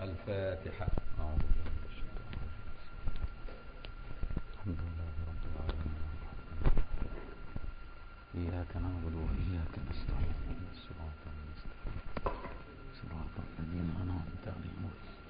الفاتحة أعوذ بالله من الشيطان الحمد لله رب العالمين إياك نعبد وإياك نستعين الصراط المستقيم صراط الذين أنعمت عليهم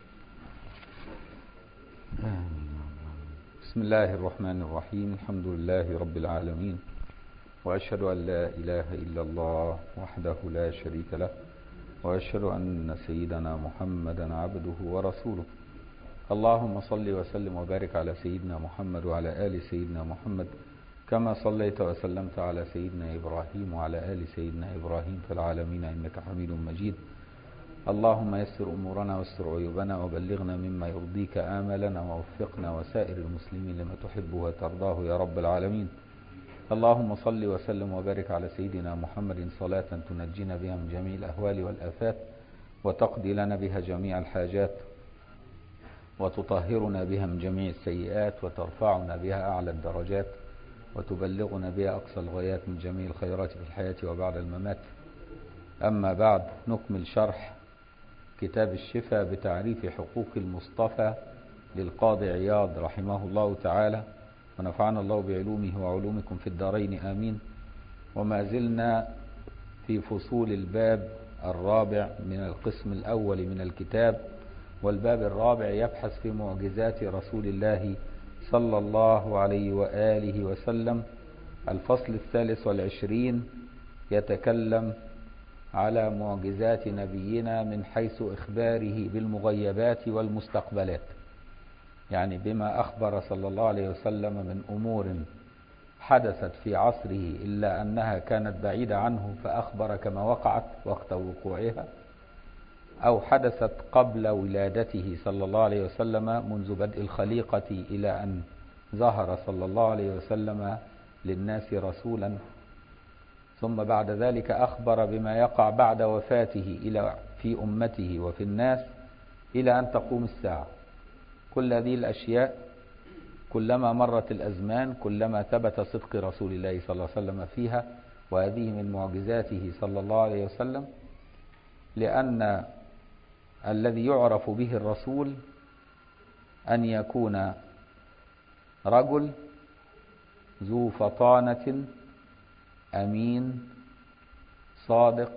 آمين بسم الله الرحمن الرحيم الحمد لله رب العالمين وأشهد أن لا إله إلا الله وحده لا شريك له وأشهد أن سيدنا محمدا عبده ورسوله اللهم صل وسلم وبارك على سيدنا محمد وعلى آل سيدنا محمد كما صليت وسلمت على سيدنا إبراهيم وعلى آل سيدنا إبراهيم في العالمين إنك حميد مجيد اللهم يسر أمورنا واستر عيوبنا وبلغنا مما يرضيك آملنا ووفقنا وسائر المسلمين لما تحبه وترضاه يا رب العالمين اللهم صل وسلم وبارك على سيدنا محمد صلاة تنجينا بها من جميع الأهوال والآفات وتقضي لنا بها جميع الحاجات وتطهرنا بها من جميع السيئات وترفعنا بها أعلى الدرجات وتبلغنا بها أقصى الغايات من جميع الخيرات في الحياة وبعد الممات أما بعد نكمل شرح كتاب الشفاء بتعريف حقوق المصطفى للقاضي عياض رحمه الله تعالى ونفعنا الله بعلومه وعلومكم في الدارين آمين وما زلنا في فصول الباب الرابع من القسم الأول من الكتاب والباب الرابع يبحث في معجزات رسول الله صلى الله عليه وآله وسلم الفصل الثالث والعشرين يتكلم على معجزات نبينا من حيث إخباره بالمغيبات والمستقبلات يعني بما أخبر صلى الله عليه وسلم من أمور حدثت في عصره إلا أنها كانت بعيدة عنه فأخبر كما وقعت وقت وقوعها أو حدثت قبل ولادته صلى الله عليه وسلم منذ بدء الخليقة إلى أن ظهر صلى الله عليه وسلم للناس رسولا ثم بعد ذلك أخبر بما يقع بعد وفاته إلى في أمته وفي الناس إلى أن تقوم الساعة كل هذه الأشياء كلما مرت الأزمان كلما ثبت صدق رسول الله صلى الله عليه وسلم فيها وهذه من معجزاته صلى الله عليه وسلم لأن الذي يعرف به الرسول أن يكون رجل ذو فطانة أمين صادق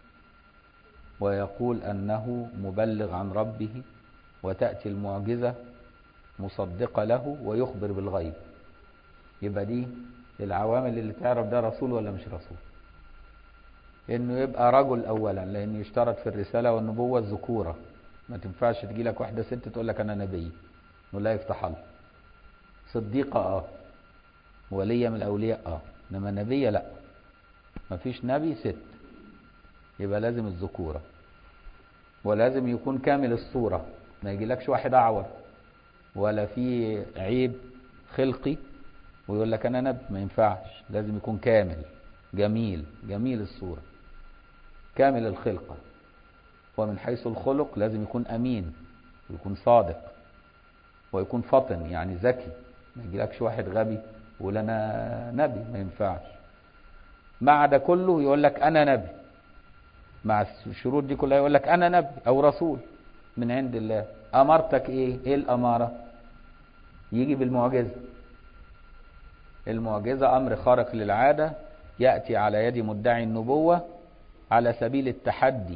ويقول أنه مبلغ عن ربه وتأتي المعجزة مصدقة له ويخبر بالغيب يبقى دي العوامل اللي تعرف ده رسول ولا مش رسول انه يبقى رجل اولا لان يشترط في الرسالة والنبوة الذكورة ما تنفعش تجي لك واحدة ست تقول لك انا نبي ولا يفتح الله صديقة اه ولية من الاولياء اه انما نبية لا مفيش نبي ست يبقى لازم الذكورة ولازم يكون كامل الصورة ما يجيلكش واحد اعور ولا في عيب خلقي ويقول لك انا نبي ما ينفعش لازم يكون كامل جميل جميل الصورة كامل الخلقة ومن حيث الخلق لازم يكون امين ويكون صادق ويكون فطن يعني ذكي ما يجيلكش واحد غبي ويقول انا نبي ما ينفعش مع ده كله يقول لك انا نبي مع الشروط دي كلها يقول لك انا نبي او رسول من عند الله امرتك ايه ايه الاماره يجي بالمعجزه المعجزه امر خارق للعاده ياتي على يد مدعي النبوه على سبيل التحدي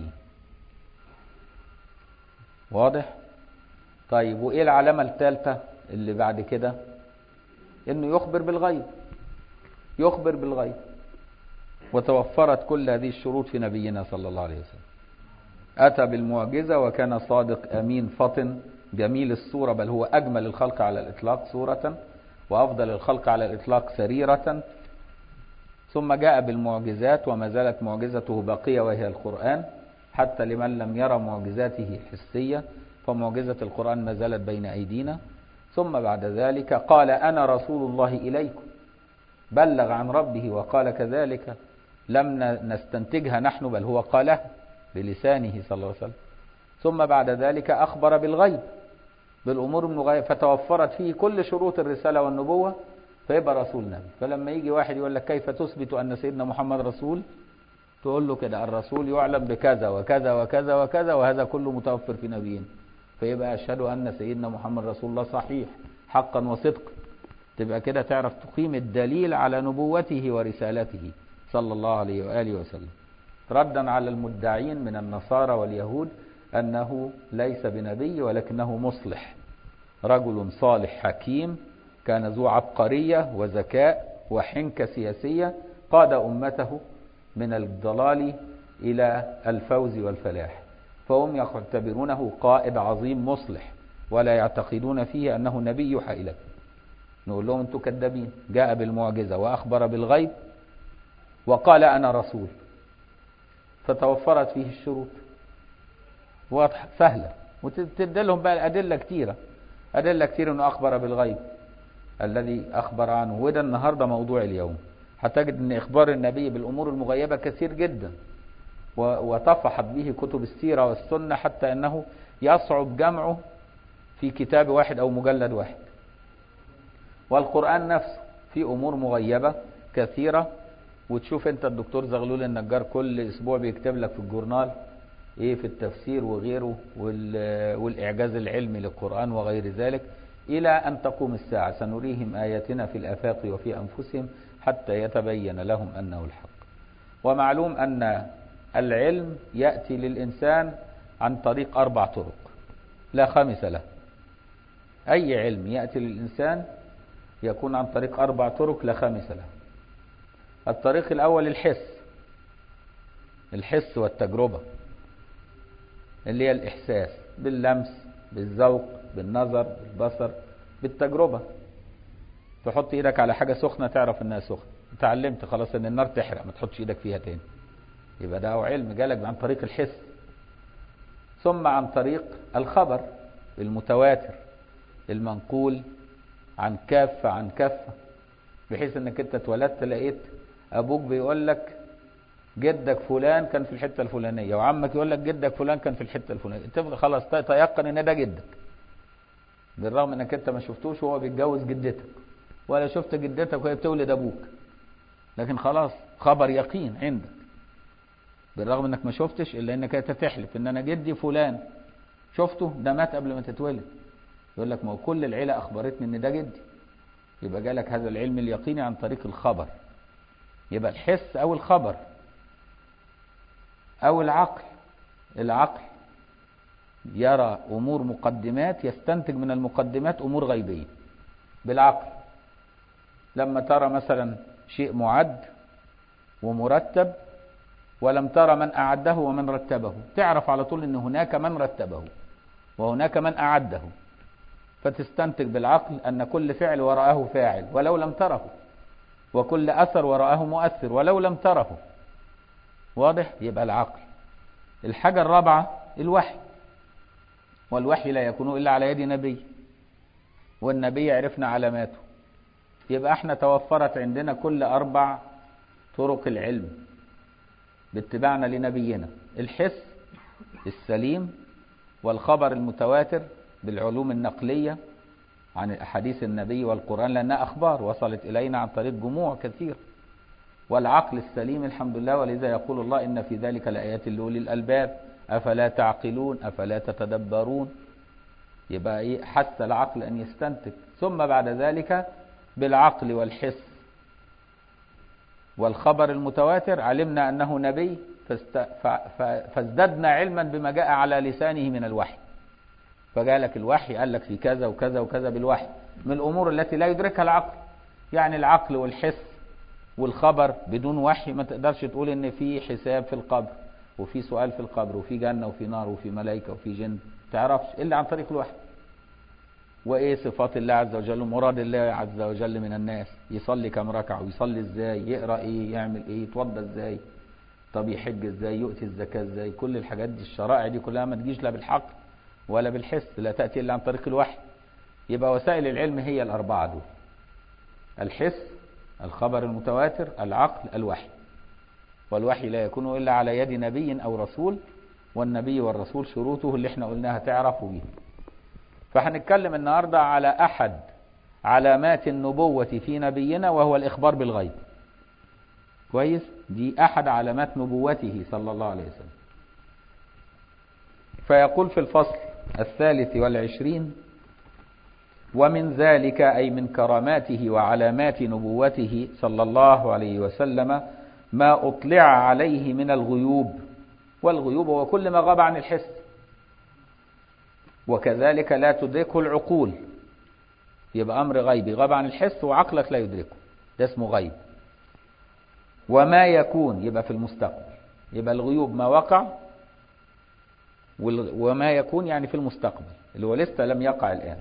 واضح طيب وايه العلامه الثالثه اللي بعد كده انه يخبر بالغيب يخبر بالغيب وتوفرت كل هذه الشروط في نبينا صلى الله عليه وسلم أتى بالمعجزة وكان صادق أمين فطن جميل الصورة بل هو أجمل الخلق على الإطلاق صورة وأفضل الخلق على الإطلاق سريرة ثم جاء بالمعجزات وما زالت معجزته باقية وهي القرآن حتى لمن لم يرى معجزاته الحسية فمعجزة القرآن ما زالت بين أيدينا ثم بعد ذلك قال أنا رسول الله إليكم بلغ عن ربه وقال كذلك لم نستنتجها نحن بل هو قالها بلسانه صلى الله عليه وسلم ثم بعد ذلك أخبر بالغيب بالأمور المغيبة فتوفرت فيه كل شروط الرسالة والنبوة فيبقى رسول نبي فلما يجي واحد يقول لك كيف تثبت أن سيدنا محمد رسول تقول له كده الرسول يعلم بكذا وكذا وكذا وكذا وهذا كله متوفر في نبينا فيبقى أشهد أن سيدنا محمد رسول الله صحيح حقا وصدقا تبقى كده تعرف تقيم الدليل على نبوته ورسالته صلى الله عليه وآله وسلم ردا على المدعين من النصارى واليهود أنه ليس بنبي ولكنه مصلح رجل صالح حكيم كان ذو عبقرية وذكاء وحنكة سياسية قاد أمته من الضلال إلى الفوز والفلاح فهم يعتبرونه قائد عظيم مصلح ولا يعتقدون فيه أنه نبي يوحى إليه نقول لهم أنتم كذابين جاء بالمعجزة وأخبر بالغيب وقال أنا رسول فتوفرت فيه الشروط واضحة سهلة وتدلهم بقى الأدلة كتيرة أدلة كتير أنه أخبر بالغيب الذي أخبر عنه وده النهاردة موضوع اليوم هتجد أن إخبار النبي بالأمور المغيبة كثير جدا وطفحت به كتب السيرة والسنة حتى أنه يصعب جمعه في كتاب واحد أو مجلد واحد والقرآن نفسه في أمور مغيبة كثيرة وتشوف أنت الدكتور زغلول النجار كل أسبوع بيكتب لك في الجورنال إيه في التفسير وغيره والإعجاز العلمي للقرآن وغير ذلك إلى أن تقوم الساعة سنريهم آياتنا في الآفاق وفي أنفسهم حتى يتبين لهم أنه الحق ومعلوم أن العلم يأتي للإنسان عن طريق أربع طرق لا خامس له أي علم يأتي للإنسان يكون عن طريق أربع طرق لا خامس له الطريق الأول الحس الحس والتجربة اللي هي الإحساس باللمس بالذوق بالنظر بالبصر بالتجربة تحط ايدك على حاجة سخنة تعرف انها سخنة اتعلمت خلاص ان النار تحرق ما تحطش ايدك فيها تاني يبقى ده علم جالك عن طريق الحس ثم عن طريق الخبر المتواتر المنقول عن كافة عن كافة بحيث انك انت اتولدت لقيت ابوك بيقول لك جدك فلان كان في الحته الفلانيه وعمك يقول لك جدك فلان كان في الحته الفلانيه تبقى خلاص تيقن ان ده جدك بالرغم انك انت ما شفتوش وهو بيتجوز جدتك ولا شفت جدتك وهي بتولد ابوك لكن خلاص خبر يقين عندك بالرغم انك ما شفتش الا انك انت تحلف ان انا جدي فلان شفته ده مات قبل ما تتولد يقول لك ما هو كل العيله اخبرتني ان ده جدي يبقى جالك هذا العلم اليقيني عن طريق الخبر يبقى الحس او الخبر او العقل العقل يرى امور مقدمات يستنتج من المقدمات امور غيبيه بالعقل لما ترى مثلا شيء معد ومرتب ولم ترى من اعده ومن رتبه تعرف على طول ان هناك من رتبه وهناك من اعده فتستنتج بالعقل ان كل فعل وراءه فاعل ولو لم تره وكل اثر وراءه مؤثر ولو لم تره واضح يبقى العقل الحاجه الرابعه الوحي والوحي لا يكون الا على يد نبي والنبي عرفنا علاماته يبقى احنا توفرت عندنا كل اربع طرق العلم باتباعنا لنبينا الحس السليم والخبر المتواتر بالعلوم النقليه عن احاديث النبي والقران لانها اخبار وصلت الينا عن طريق جموع كثير والعقل السليم الحمد لله ولذا يقول الله ان في ذلك لايات لاولي الالباب افلا تعقلون افلا تتدبرون يبقى ايه حث العقل ان يستنتج ثم بعد ذلك بالعقل والحس والخبر المتواتر علمنا انه نبي فاست... ف... ف... فازددنا علما بما جاء على لسانه من الوحي فجاء لك الوحي قال لك في كذا وكذا وكذا بالوحي من الامور التي لا يدركها العقل يعني العقل والحس والخبر بدون وحي ما تقدرش تقول ان في حساب في القبر وفي سؤال في القبر وفي جنة وفي نار وفي ملائكة وفي جن تعرفش إلا عن طريق الوحي وإيه صفات الله عز وجل ومراد الله عز وجل من الناس يصلي كم ركعة ويصلي إزاي يقرأ إيه يعمل إيه يتوضى إزاي طب يحج إزاي يؤتي الزكاة إزاي كل الحاجات دي الشرائع دي كلها ما تجيش لا بالحق ولا بالحس لا تأتي إلا عن طريق الوحي يبقى وسائل العلم هي الأربعة دول الحس الخبر المتواتر العقل الوحي والوحي لا يكون إلا على يد نبي أو رسول والنبي والرسول شروطه اللي احنا قلناها تعرفوا بيها فهنتكلم النهاردة على أحد علامات النبوة في نبينا وهو الإخبار بالغيب كويس دي أحد علامات نبوته صلى الله عليه وسلم فيقول في الفصل الثالث والعشرين ومن ذلك أي من كراماته وعلامات نبوته صلى الله عليه وسلم ما أطلع عليه من الغيوب والغيوب هو كل ما غاب عن الحس وكذلك لا تدركه العقول يبقى أمر غيبي غاب عن الحس وعقلك لا يدركه ده اسمه غيب وما يكون يبقى في المستقبل يبقى الغيوب ما وقع وما يكون يعني في المستقبل اللي هو لسه لم يقع الآن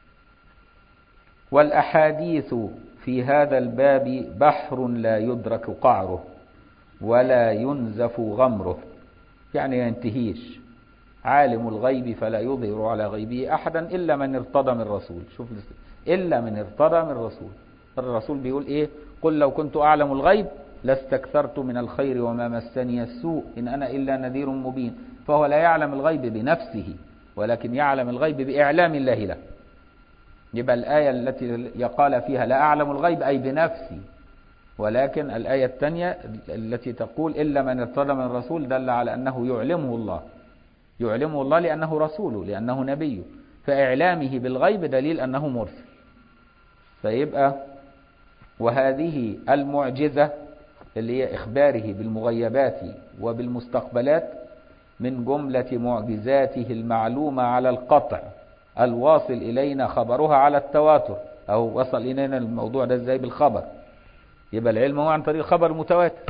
والأحاديث في هذا الباب بحر لا يدرك قعره ولا ينزف غمره يعني ينتهيش عالم الغيب فلا يظهر على غيبه أحدا إلا من ارتضى من الرسول شوف إلا من ارتضى من الرسول الرسول بيقول إيه قل لو كنت أعلم الغيب لاستكثرت من الخير وما مسني السوء إن أنا إلا نذير مبين فهو لا يعلم الغيب بنفسه ولكن يعلم الغيب بإعلام الله له يبقى الآية التي يقال فيها لا أعلم الغيب أي بنفسي ولكن الآية الثانية التي تقول إلا من ارتضى من الرسول دل على أنه يعلمه الله يعلمه الله لأنه رسوله لأنه نبيه فإعلامه بالغيب دليل أنه مرسل فيبقى وهذه المعجزة اللي هي إخباره بالمغيبات وبالمستقبلات من جملة معجزاته المعلومة على القطع الواصل إلينا خبرها على التواتر أو وصل إلينا الموضوع ده إزاي بالخبر يبقى العلم هو عن طريق الخبر المتواتر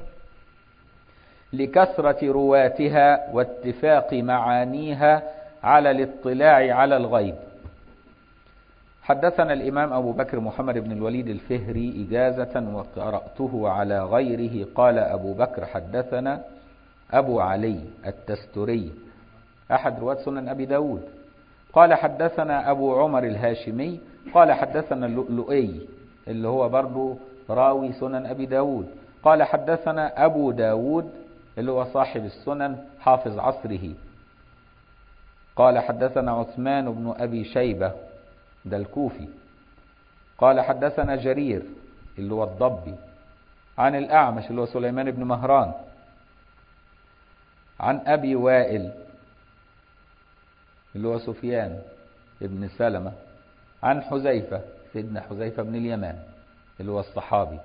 لكثرة رواتها واتفاق معانيها على الاطلاع على الغيب حدثنا الإمام أبو بكر محمد بن الوليد الفهري إجازة وقرأته على غيره قال أبو بكر حدثنا أبو علي التستري أحد رواة سنن أبي داود قال حدثنا أبو عمر الهاشمي قال حدثنا اللؤلؤي اللي هو برضو راوي سنن أبي داود قال حدثنا أبو داود اللي هو صاحب السنن حافظ عصره قال حدثنا عثمان بن أبي شيبة ده الكوفي قال حدثنا جرير اللي هو الضبي عن الأعمش اللي هو سليمان بن مهران عن أبي وائل اللي هو سفيان بن سلمة عن حذيفة سيدنا حذيفة بن اليمان اللي هو الصحابي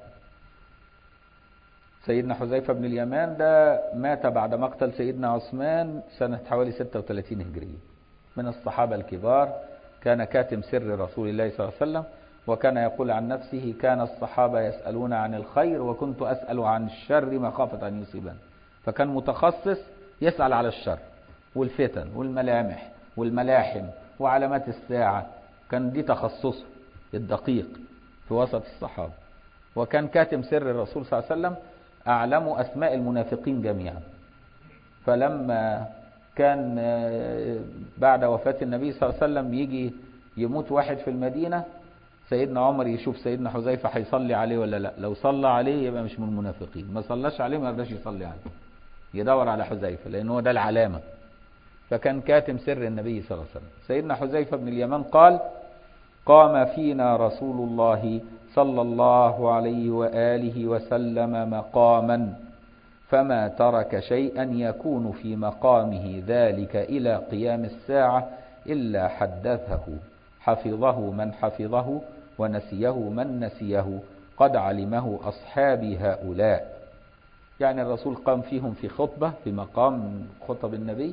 سيدنا حذيفة بن اليمان ده مات بعد مقتل سيدنا عثمان سنة حوالي 36 هجرية من الصحابة الكبار كان كاتم سر رسول الله صلى الله عليه وسلم وكان يقول عن نفسه كان الصحابة يسألون عن الخير وكنت أسأل عن الشر مخافة أن يصيبني فكان متخصص يسأل على الشر والفتن والملامح والملاحم وعلامات الساعة كان دي تخصصه الدقيق في وسط الصحابة وكان كاتم سر الرسول صلى الله عليه وسلم أعلم أسماء المنافقين جميعا فلما كان بعد وفاة النبي صلى الله عليه وسلم يجي يموت واحد في المدينة سيدنا عمر يشوف سيدنا حذيفة هيصلي عليه ولا لا لو صلى عليه يبقى مش من المنافقين ما صلاش عليه ما يرضاش يصلي عليه يدور على حذيفة لأن هو ده العلامة فكان كاتم سر النبي صلى الله عليه وسلم سيدنا حذيفة بن اليمان قال قام فينا رسول الله صلى الله عليه وآله وسلم مقاما فما ترك شيئا يكون في مقامه ذلك إلى قيام الساعة إلا حدثه حفظه من حفظه ونسيه من نسيه قد علمه أصحابي هؤلاء يعني الرسول قام فيهم في خطبة في مقام خطب النبي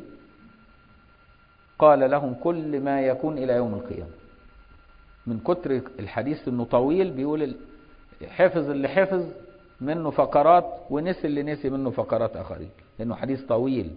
قال لهم كل ما يكون إلى يوم القيامة من كتر الحديث انه طويل بيقول حفظ اللي حفظ منه فقرات ونسي اللي نسي منه فقرات اخرين لانه حديث طويل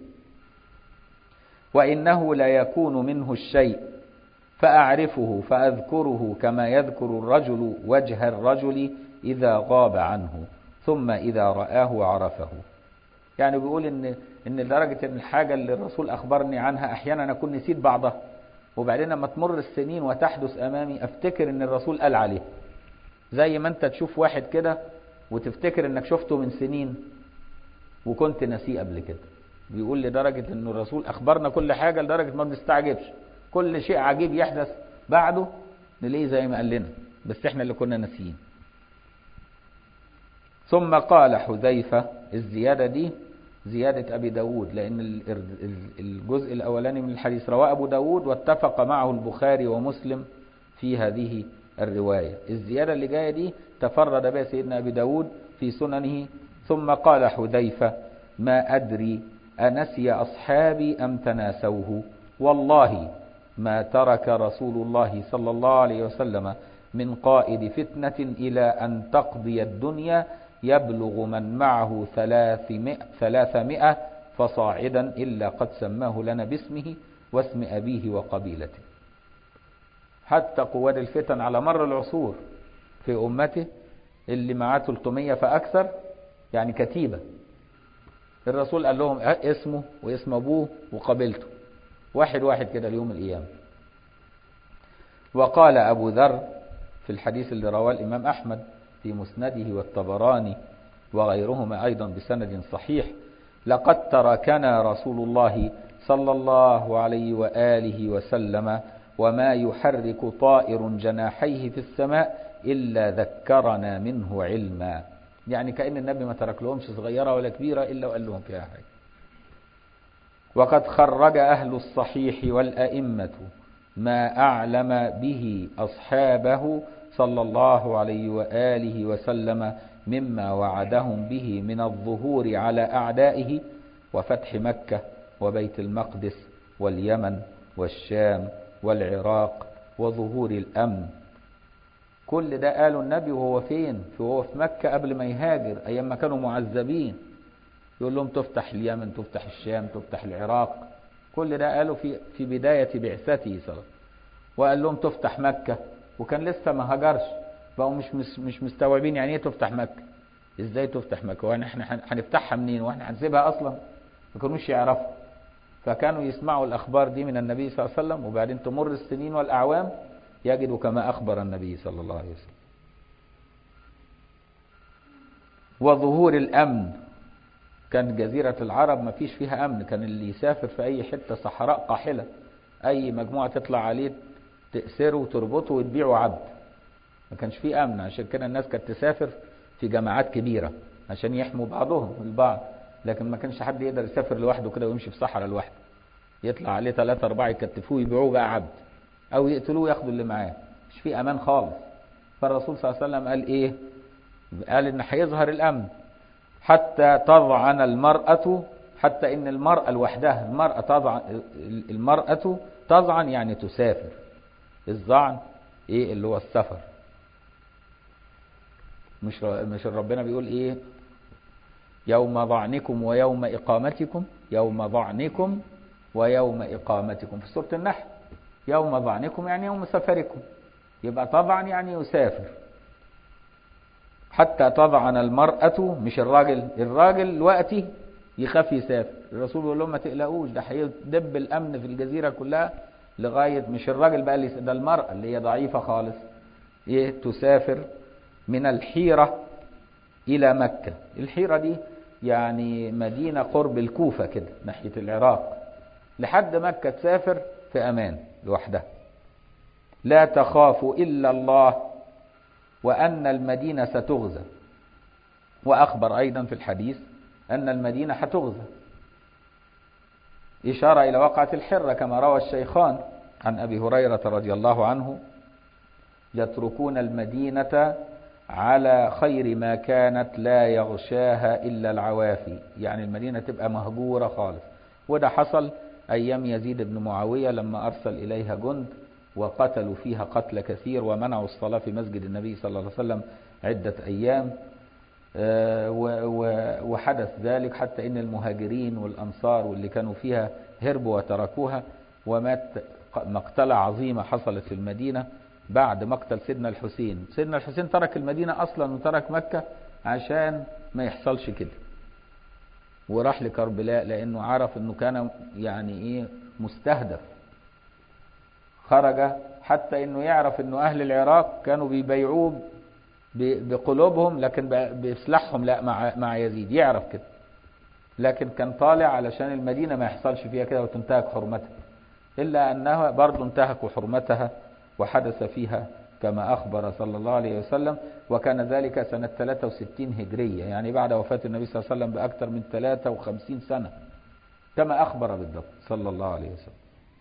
وانه لا يكون منه الشيء فاعرفه فاذكره كما يذكر الرجل وجه الرجل اذا غاب عنه ثم اذا راه عرفه يعني بيقول ان ان لدرجه ان الحاجه اللي الرسول اخبرني عنها احيانا اكون نسيت بعضها وبعدين لما تمر السنين وتحدث امامي افتكر ان الرسول قال عليه زي ما انت تشوف واحد كده وتفتكر انك شفته من سنين وكنت نسيه قبل كده بيقول لدرجة ان الرسول اخبرنا كل حاجة لدرجة ما بنستعجبش كل شيء عجيب يحدث بعده نلاقيه زي ما قال لنا بس احنا اللي كنا ناسيين ثم قال حذيفة الزيادة دي زيادة أبي داود لأن ال- ال- الجزء الأولاني من الحديث رواه أبو داود واتفق معه البخاري ومسلم في هذه الرواية الزيادة اللي جاية دي تفرد بها سيدنا أبي داود في سننه ثم قال حذيفة ما أدري أنسي أصحابي أم تناسوه والله ما ترك رسول الله صلى الله عليه وسلم من قائد فتنة إلى أن تقضي الدنيا يبلغ من معه ثلاثمائة, ثلاثمائة فصاعدا إلا قد سماه لنا باسمه واسم أبيه وقبيلته حتى قواد الفتن على مر العصور في أمته اللي معاه 300 فأكثر يعني كتيبة الرسول قال لهم اسمه واسم أبوه وقبيلته واحد واحد كده ليوم القيامة وقال أبو ذر في الحديث اللي رواه الإمام أحمد في مسنده والطبراني وغيرهما أيضا بسند صحيح لقد تركنا رسول الله صلى الله عليه وآله وسلم وما يحرك طائر جناحيه في السماء إلا ذكرنا منه علما يعني كأن النبي ما ترك لهمش صغيرة ولا كبيرة إلا وقال لهم فيها حاجة وقد خرج أهل الصحيح والأئمة ما أعلم به أصحابه صلى الله عليه وآله وسلم مما وعدهم به من الظهور على أعدائه وفتح مكة وبيت المقدس واليمن والشام والعراق وظهور الأمن كل ده قاله النبي وهو فين وهو في مكة قبل ما يهاجر أيام ما كانوا معذبين يقول لهم تفتح اليمن تفتح الشام تفتح العراق كل ده قاله في في بداية بعثته صلى الله عليه وسلم وقال لهم تفتح مكة وكان لسه ما هاجرش بقوا مش مش مش مستوعبين يعني ايه تفتح مكة ازاي تفتح مكة واحنا احنا هنفتحها منين واحنا هنسيبها اصلا ما كانوش يعرفوا فكانوا يسمعوا الاخبار دي من النبي صلى الله عليه وسلم وبعدين تمر السنين والاعوام يجدوا كما اخبر النبي صلى الله عليه وسلم وظهور الامن كان جزيرة العرب ما فيش فيها امن كان اللي يسافر في اي حتة صحراء قاحلة اي مجموعة تطلع عليه تأسره وتربطه وتبيعه عبد ما كانش فيه امن عشان كده الناس كانت تسافر في جماعات كبيرة عشان يحموا بعضهم البعض لكن ما كانش حد يقدر يسافر لوحده كده ويمشي في صحراء لوحده يطلع عليه ثلاثة أربعة يكتفوه ويبيعوه بقى عبد أو يقتلوه وياخدوا اللي معاه مش في أمان خالص فالرسول صلى الله عليه وسلم قال إيه قال إن هيظهر الأمن حتى تضعن المرأة حتى إن المرأة لوحدها المرأة تضعن المرأة تضعن يعني تسافر الظعن إيه اللي هو السفر مش مش ربنا بيقول إيه يوم ضعنكم ويوم إقامتكم يوم ضعنكم ويوم إقامتكم في سورة النحل يوم ضعنكم يعني يوم سفركم يبقى طبعا يعني يسافر حتى تضعن المرأة مش الراجل الراجل دلوقتي يخاف يسافر الرسول يقول لهم ما تقلقوش ده هيدب الأمن في الجزيرة كلها لغاية مش الراجل بقى اللي ده المرأة اللي هي ضعيفة خالص ايه تسافر من الحيرة إلى مكة الحيرة دي يعني مدينة قرب الكوفة كده ناحية العراق لحد مكة تسافر في أمان لوحدها لا تخاف إلا الله وأن المدينة ستغزى وأخبر أيضا في الحديث أن المدينة هتغزى إشارة إلى وقعة الحرة كما روى الشيخان عن أبي هريرة رضي الله عنه يتركون المدينة على خير ما كانت لا يغشاها إلا العوافي يعني المدينة تبقى مهجورة خالص وده حصل أيام يزيد بن معاوية لما أرسل إليها جند وقتلوا فيها قتل كثير ومنعوا الصلاة في مسجد النبي صلى الله عليه وسلم عدة أيام وحدث ذلك حتى إن المهاجرين والأنصار واللي كانوا فيها هربوا وتركوها ومات مقتلة عظيمة حصلت في المدينة بعد مقتل سيدنا الحسين سيدنا الحسين ترك المدينة أصلا وترك مكة عشان ما يحصلش كده وراح لكربلاء لأنه عرف أنه كان يعني إيه مستهدف خرج حتى أنه يعرف أنه أهل العراق كانوا بيبيعوه بقلوبهم لكن بسلاحهم لا مع مع يزيد يعرف كده لكن كان طالع علشان المدينة ما يحصلش فيها كده وتنتهك حرمتها إلا أنها برضه انتهكوا حرمتها وحدث فيها كما أخبر صلى الله عليه وسلم وكان ذلك سنة 63 هجرية يعني بعد وفاة النبي صلى الله عليه وسلم بأكثر من 53 سنة كما أخبر بالضبط صلى الله عليه وسلم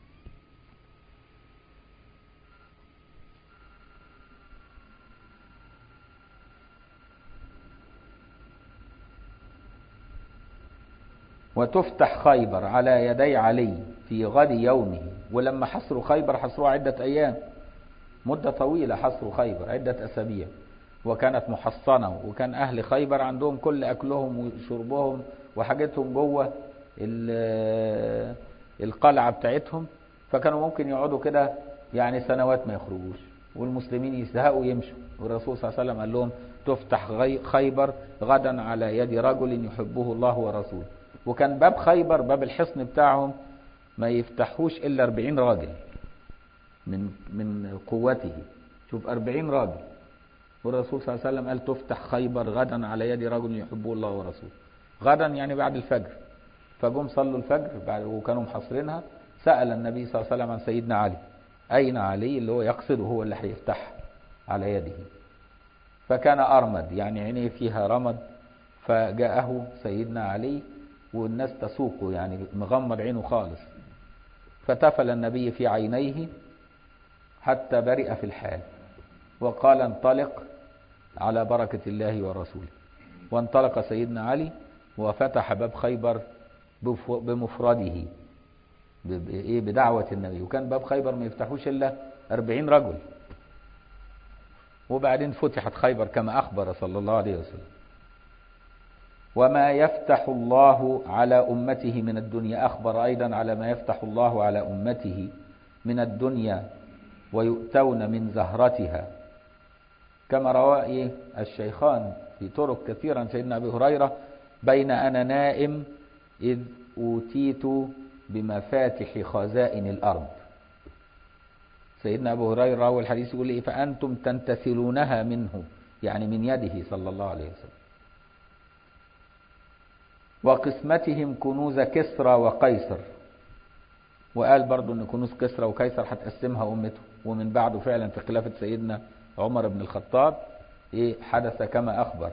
وتفتح خيبر على يدي علي في غد يومه ولما حصروا خيبر حصروها عدة أيام مدة طويلة حصروا خيبر عدة أسابيع وكانت محصنة وكان أهل خيبر عندهم كل أكلهم وشربهم وحاجتهم جوه القلعة بتاعتهم فكانوا ممكن يقعدوا كده يعني سنوات ما يخرجوش والمسلمين يزهقوا يمشوا والرسول صلى الله عليه وسلم قال لهم تفتح خيبر غدا على يد رجل يحبه الله ورسوله وكان باب خيبر باب الحصن بتاعهم ما يفتحوش إلا 40 راجل من من قوته شوف 40 راجل والرسول صلى الله عليه وسلم قال تفتح خيبر غدا على يد رجل يحبه الله ورسوله غدا يعني بعد الفجر فجم صلوا الفجر بعد وكانوا محاصرينها سأل النبي صلى الله عليه وسلم عن سيدنا علي أين علي اللي هو يقصده هو اللي هيفتح على يده فكان أرمد يعني عينيه فيها رمد فجاءه سيدنا علي والناس تسوقه يعني مغمض عينه خالص فتفل النبي في عينيه حتى برئ في الحال وقال انطلق على بركة الله ورسوله وانطلق سيدنا علي وفتح باب خيبر بمفرده بدعوة النبي وكان باب خيبر ما يفتحوش إلا أربعين رجل وبعدين فتحت خيبر كما أخبر صلى الله عليه وسلم وما يفتح الله على أمته من الدنيا أخبر أيضا على ما يفتح الله على أمته من الدنيا ويؤتون من زهرتها كما روى الشيخان في طرق كثيرا سيدنا أبي هريرة بين أنا نائم إذ أوتيت بمفاتح خزائن الأرض سيدنا أبو هريرة روى الحديث يقول إيه فأنتم تنتثلونها منه يعني من يده صلى الله عليه وسلم وقسمتهم كنوز كسرى وقيصر وقال برضو ان كنوز كسرى وقيصر هتقسمها امته ومن بعده فعلا في خلافة سيدنا عمر بن الخطاب ايه حدث كما اخبر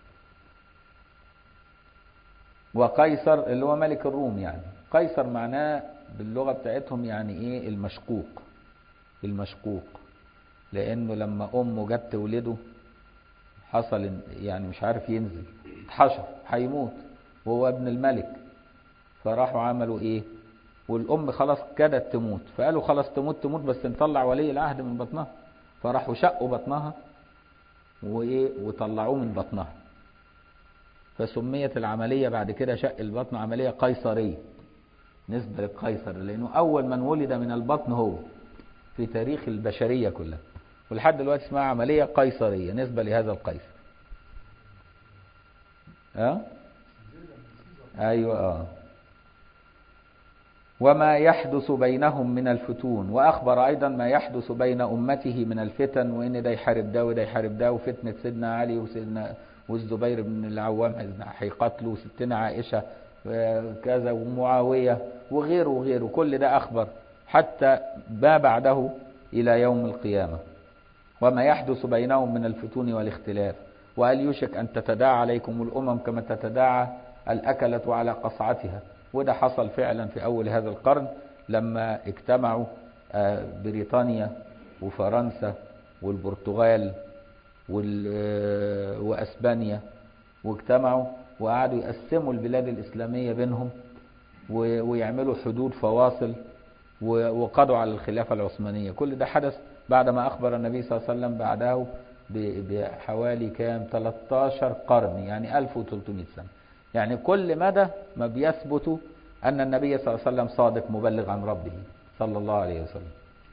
وقيصر اللي هو ملك الروم يعني قيصر معناه باللغة بتاعتهم يعني ايه المشقوق المشقوق لانه لما امه جت تولده حصل يعني مش عارف ينزل اتحشر هيموت وهو ابن الملك فراحوا عملوا ايه والام خلاص كادت تموت فقالوا خلاص تموت تموت بس نطلع ولي العهد من بطنها فراحوا شقوا بطنها وايه وطلعوه من بطنها فسميت العملية بعد كده شق البطن عملية قيصرية نسبة للقيصر لأنه أول من ولد من البطن هو في تاريخ البشرية كلها ولحد دلوقتي اسمها عملية قيصرية نسبة لهذا القيصر أه؟ أيوة آه. وما يحدث بينهم من الفتون وأخبر أيضا ما يحدث بين أمته من الفتن وإن ده يحارب ده وده يحارب ده وفتنة سيدنا علي وسيدنا والزبير بن العوام هيقتلوا ستنا عائشة كذا ومعاوية وغيره وغيره كل ده أخبر حتى ما بعده إلى يوم القيامة وما يحدث بينهم من الفتون والاختلاف وهل يوشك أن تتداعى عليكم الأمم كما تتداعى الأكلة على قصعتها وده حصل فعلا في أول هذا القرن لما اجتمعوا بريطانيا وفرنسا والبرتغال وأسبانيا واجتمعوا وقعدوا يقسموا البلاد الإسلامية بينهم ويعملوا حدود فواصل وقضوا على الخلافة العثمانية كل ده حدث بعد ما أخبر النبي صلى الله عليه وسلم بعده بحوالي كام 13 قرن يعني 1300 سنة يعني كل مدى ما بيثبت أن النبي صلى الله عليه وسلم صادق مبلغ عن ربه صلى الله عليه وسلم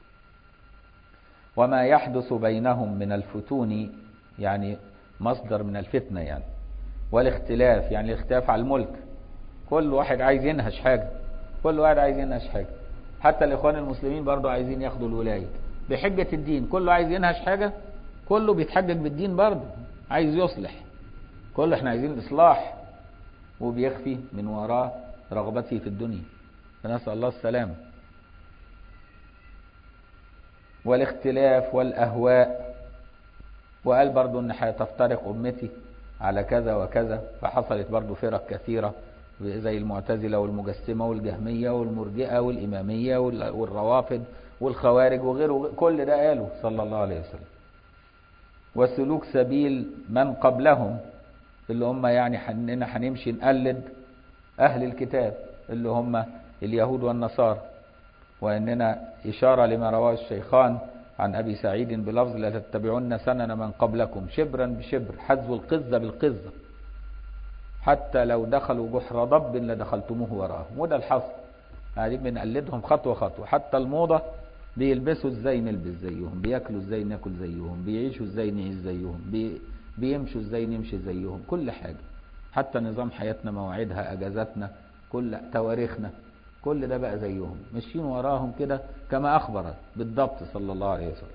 وما يحدث بينهم من الفتون يعني مصدر من الفتنة يعني والاختلاف يعني الاختلاف على الملك كل واحد عايز ينهش حاجة كل واحد عايز ينهش حاجة حتى الإخوان المسلمين برضو عايزين ياخدوا الولاية بحجة الدين كله عايز ينهش حاجة كله بيتحجج بالدين برضو عايز يصلح كله احنا عايزين إصلاح وبيخفي من وراه رغبته في الدنيا فنسأل الله السلامة والاختلاف والأهواء وقال برضو أن هتفترق أمتي على كذا وكذا فحصلت برضو فرق كثيرة زي المعتزلة والمجسمة والجهمية والمرجئة والإمامية والروافد والخوارج وغيره كل ده قاله صلى الله عليه وسلم وسلوك سبيل من قبلهم اللي هم يعني حننا هنمشي نقلد أهل الكتاب اللي هم اليهود والنصارى وإننا إشارة لما رواه الشيخان عن أبي سعيد بلفظ لا تتبعون سنن من قبلكم شبرا بشبر حذو القزة بالقزة حتى لو دخلوا جحر ضب لدخلتموه وراءهم وده الحصر قاعدين بنقلدهم خطوة خطوة حتى الموضة بيلبسوا ازاي نلبس زيهم بياكلوا ازاي ناكل زيهم بيعيشوا ازاي نعيش زيهم بي بيمشوا ازاي نمشي زيهم كل حاجة حتى نظام حياتنا مواعيدها اجازاتنا كل تواريخنا كل ده بقى زيهم ماشيين وراهم كده كما اخبر بالضبط صلى الله عليه وسلم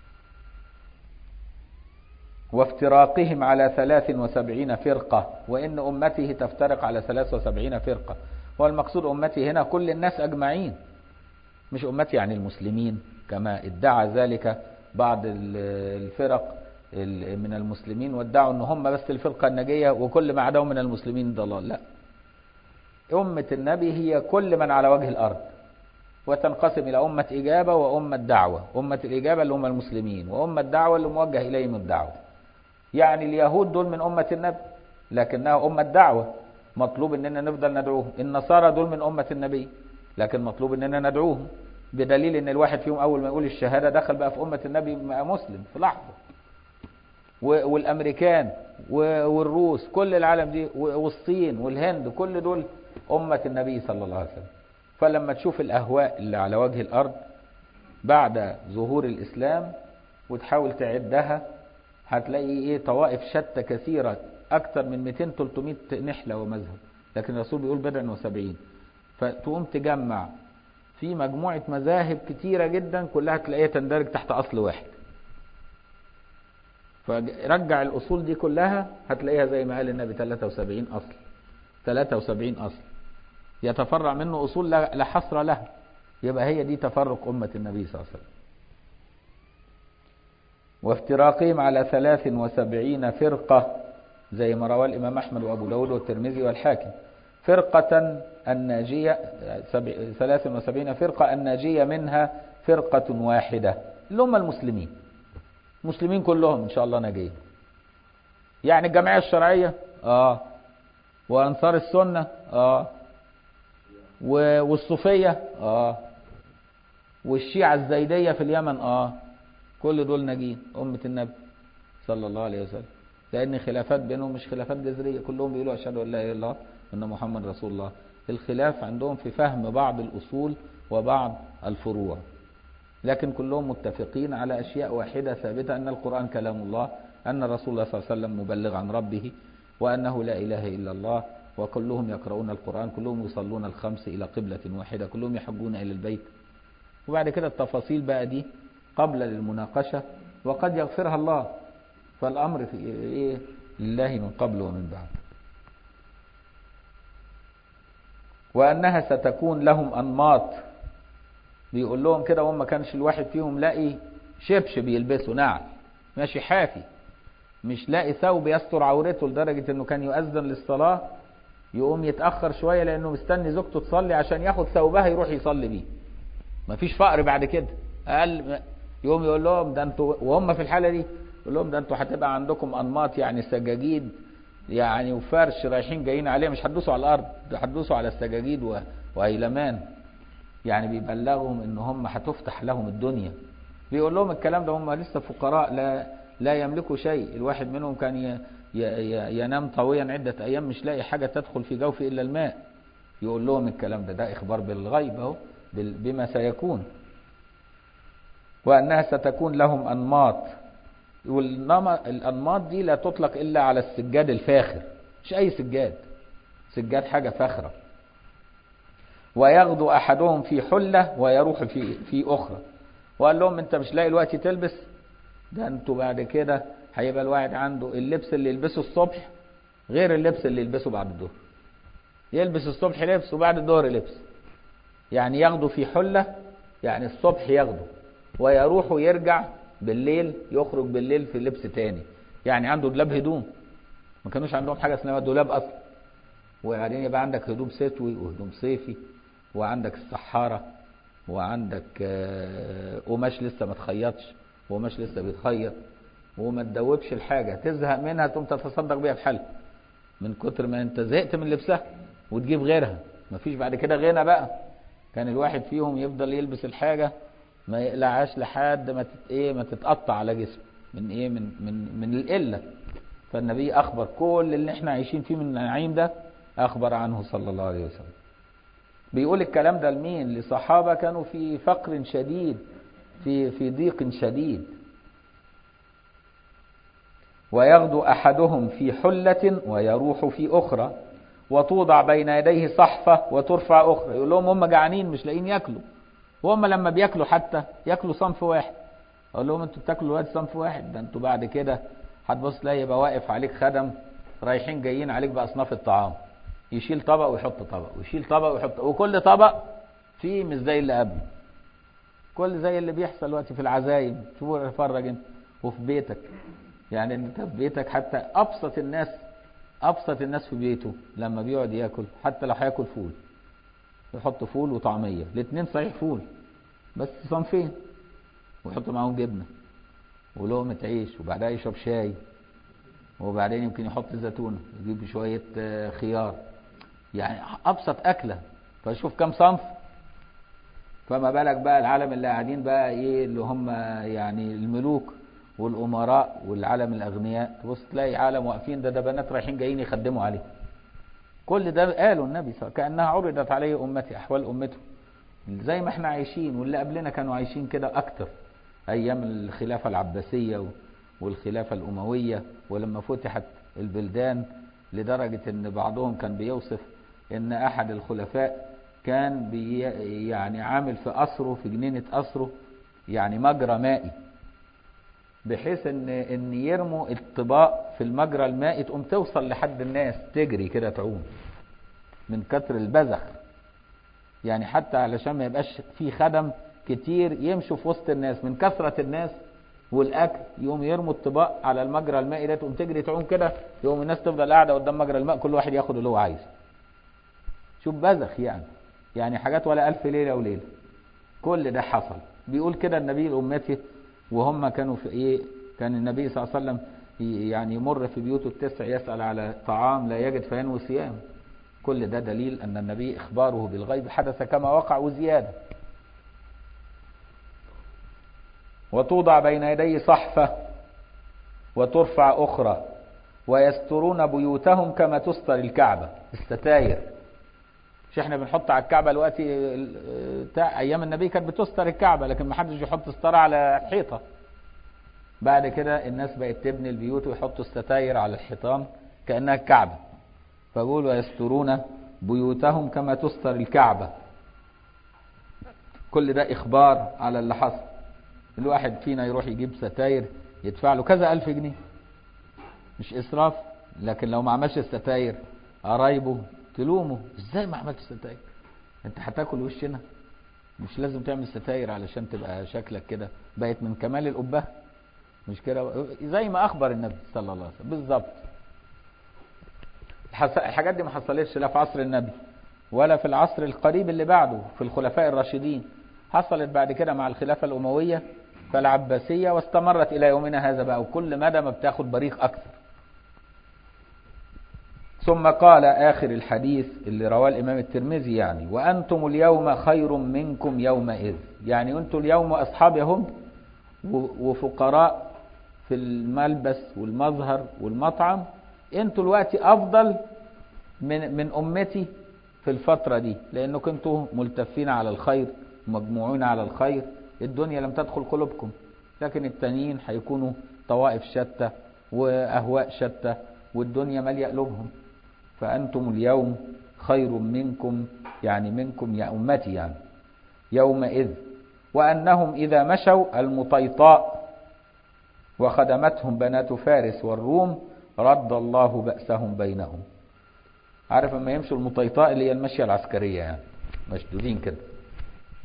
وافتراقهم على ثلاث وسبعين فرقة وإن أمته تفترق على ثلاث وسبعين فرقة والمقصود أمتي هنا كل الناس أجمعين مش أمتي يعني المسلمين كما ادعى ذلك بعض الفرق من المسلمين وادعوا ان هم بس الفرقة النجية وكل ما عداهم من المسلمين ضلال لا أمة النبي هي كل من على وجه الأرض وتنقسم إلى أمة إجابة وأمة دعوة أمة الإجابة اللي هم المسلمين وأمة الدعوة اللي موجه إليهم الدعوة يعني اليهود دول من أمة النبي لكنها أمة دعوة مطلوب أننا نفضل ندعوهم النصارى دول من أمة النبي لكن مطلوب أننا ندعوهم بدليل أن الواحد فيهم أول ما يقول الشهادة دخل بقى في أمة النبي مسلم في لحظة والأمريكان والروس كل العالم دي والصين والهند كل دول أمة النبي صلى الله عليه وسلم فلما تشوف الأهواء اللي على وجه الأرض بعد ظهور الإسلام وتحاول تعدها هتلاقي ايه طوائف شتى كثيرة أكثر من 200 300 نحلة ومذهب لكن الرسول بيقول بضع وسبعين فتقوم تجمع في مجموعة مذاهب كتيرة جدا كلها تلاقيها تندرج تحت أصل واحد فرجع الأصول دي كلها هتلاقيها زي ما قال النبي 73 أصل 73 أصل يتفرع منه أصول لا حصر لها يبقى هي دي تفرق أمة النبي صلى الله عليه وسلم وافتراقهم على ثلاث وسبعين فرقة زي ما رواه الإمام أحمد وأبو داود والترمذي والحاكم فرقة الناجية ثلاث وسبعين فرقة الناجية منها فرقة واحدة اللي هم المسلمين المسلمين كلهم إن شاء الله ناجية يعني الجمعية الشرعية آه وأنصار السنة آه والصوفية آه والشيعة الزيدية في اليمن آه كل دول ناجين أمة النبي صلى الله عليه وسلم لأن خلافات بينهم مش خلافات جذرية كلهم بيقولوا أشهد أن لا إله إلا الله وأن محمد رسول الله الخلاف عندهم في فهم بعض الأصول وبعض الفروع لكن كلهم متفقين على أشياء واحدة ثابتة أن القرآن كلام الله أن رسول الله صلى الله عليه وسلم مبلغ عن ربه وأنه لا إله إلا الله وكلهم يقرؤون القرآن كلهم يصلون الخمس إلى قبلة واحدة كلهم يحجون إلى البيت وبعد كده التفاصيل بقى دي قبل للمناقشة وقد يغفرها الله فالأمر في إيه لله من قبل ومن بعد وأنها ستكون لهم أنماط بيقول لهم كده وهم ما كانش الواحد فيهم لاقي شبشب يلبسه نعل ماشي حافي مش لاقي ثوب يستر عورته لدرجة انه كان يؤذن للصلاة يقوم يتأخر شوية لانه مستني زوجته تصلي عشان ياخد ثوبها يروح يصلي بيه مفيش فقر بعد كده اقل يقوم يقول لهم ده انتوا وهم في الحالة دي يقول لهم ده انتوا هتبقى عندكم انماط يعني سجاجيد يعني وفرش رايحين جايين عليه مش هتدوسوا على الارض ده هتدوسوا على السجاجيد وهيلمان يعني بيبلغهم ان هم هتفتح لهم الدنيا بيقول لهم الكلام ده هم لسه فقراء لا لا يملكوا شيء الواحد منهم كان ينام طويا عدة ايام مش لاقي حاجة تدخل في جوفه الا الماء يقول لهم الكلام ده ده اخبار بالغيب اهو بما سيكون وانها ستكون لهم انماط والانماط دي لا تطلق الا على السجاد الفاخر مش اي سجاد سجاد حاجة فاخره ويغدو احدهم في حله ويروح في في اخرى وقال لهم انت مش لاقي الوقت تلبس ده انتوا بعد كده هيبقى الواحد عنده اللبس اللي يلبسه الصبح غير اللبس اللي يلبسه بعد الظهر يلبس الصبح لبس وبعد الظهر لبس يعني ياخده في حله يعني الصبح ياخده ويروح ويرجع بالليل يخرج بالليل في لبس تاني يعني عنده دولاب هدوم ما كانوش عندهم حاجه اسمها دولاب اصلا وبعدين يبقى عندك هدوم ستوي وهدوم صيفي وعندك السحاره وعندك آه، قماش لسه ما اتخيطش وقماش لسه بيتخيط وما تدوبش الحاجه تزهق منها تقوم تتصدق بيها في حالها من كتر ما انت زهقت من لبسها وتجيب غيرها مفيش بعد كده غنى بقى كان الواحد فيهم يفضل يلبس الحاجه ما يقلعهاش لحد ما تت ايه ما تتقطع على جسمه من ايه من من من القله فالنبي اخبر كل اللي احنا عايشين فيه من النعيم ده اخبر عنه صلى الله عليه وسلم بيقول الكلام ده لمين لصحابه كانوا في فقر شديد في في ضيق شديد ويغدو احدهم في حله ويروح في اخرى وتوضع بين يديه صحفه وترفع اخرى يقول لهم هم جعانين مش لاقيين ياكلوا وهم لما بياكلوا حتى ياكلوا صنف واحد اقول لهم انتوا بتاكلوا دلوقتي صنف واحد ده انتوا بعد كده هتبص تلاقي يبقى واقف عليك خدم رايحين جايين عليك باصناف الطعام يشيل طبق ويحط طبق ويشيل طبق ويحط وكل طبق فيه مش زي اللي قبله كل زي اللي بيحصل دلوقتي في العزايم شوفوا اتفرج انت وفي بيتك يعني انت في بيتك حتى ابسط الناس ابسط الناس في بيته لما بيقعد ياكل حتى لو هياكل فول يحط فول وطعميه الاثنين صحيح فول بس صنفين ويحط معاهم جبنه ولقمه عيش وبعدها يشرب شاي وبعدين يمكن يحط زيتونه يجيب شويه آه، خيار يعني ابسط اكله فشوف كم صنف فما بالك بقى العالم اللي قاعدين بقى ايه اللي هم يعني الملوك والامراء والعالم الاغنياء تبص تلاقي عالم واقفين ده ده بنات رايحين جايين يخدموا عليه كل ده قاله النبي صلى الله عليه وسلم كانها عرضت عليه امتي احوال امته زي ما احنا عايشين واللي قبلنا كانوا عايشين كده اكتر ايام الخلافه العباسيه و- والخلافه الامويه ولما فتحت البلدان لدرجه ان بعضهم كان بيوصف ان احد الخلفاء كان بي يعني عامل في قصره في جنينه قصره يعني مجرى مائي بحيث ان ان يرموا الطباق في المجرى المائي تقوم توصل لحد الناس تجري كده تعوم من كتر البذخ يعني حتى علشان ما يبقاش في خدم كتير يمشوا في وسط الناس من كثرة الناس والاكل يقوم يرموا الطباق على المجرى المائي ده تقوم تجري تعوم كده يقوم الناس تفضل قاعده قدام مجرى الماء كل واحد ياخد اللي هو عايزه شوف بذخ يعني يعني حاجات ولا ألف ليلة وليلة كل ده حصل بيقول كده النبي لأمته وهم كانوا في إيه كان النبي صلى الله عليه وسلم ي- يعني يمر في بيوته التسع يسأل على طعام لا يجد فينوي صيام كل ده دليل أن النبي إخباره بالغيب حدث كما وقع وزيادة وتوضع بين يديه صحفة وترفع أخرى ويسترون بيوتهم كما تستر الكعبة الستاير مش احنا بنحط على الكعبة دلوقتي ال- بتاع ايام النبي كانت بتستر الكعبة لكن ما حدش يحط ستارة على الحيطة بعد كده الناس بقت تبني البيوت ويحطوا الستاير على الحيطان كأنها الكعبة فبقول ويسترون بيوتهم كما تستر الكعبة كل ده إخبار على اللي حصل الواحد فينا يروح يجيب ستاير يدفع له كذا ألف جنيه مش إسراف لكن لو ما عملش الستاير قرايبه تلومه ازاي ما عملتش ستاير انت هتاكل وشنا مش لازم تعمل ستاير علشان تبقى شكلك كده بقت من كمال الأبهة مش كده زي ما أخبر النبي صلى الله عليه وسلم بالظبط الحس- الحاجات دي ما حصلتش لا في عصر النبي ولا في العصر القريب اللي بعده في الخلفاء الراشدين حصلت بعد كده مع الخلافة الأموية فالعباسية واستمرت إلى يومنا هذا بقى وكل مدى ما بتاخد بريق أكثر ثم قال آخر الحديث اللي رواه الإمام الترمذي يعني وأنتم اليوم خير منكم يومئذ يعني أنتم اليوم أصحاب يهم وفقراء في الملبس والمظهر والمطعم أنتم الوقت أفضل من من أمتي في الفترة دي لأنكم كنتوا ملتفين على الخير مجموعون على الخير الدنيا لم تدخل قلوبكم لكن التانيين هيكونوا طوائف شتى وأهواء شتى والدنيا مالية قلوبهم فأنتم اليوم خير منكم يعني منكم يا أمتي يعني يومئذ وأنهم إذا مشوا المطيطاء وخدمتهم بنات فارس والروم رد الله بأسهم بينهم عارف لما يمشوا المطيطاء اللي هي المشية العسكرية يعني مشدودين كده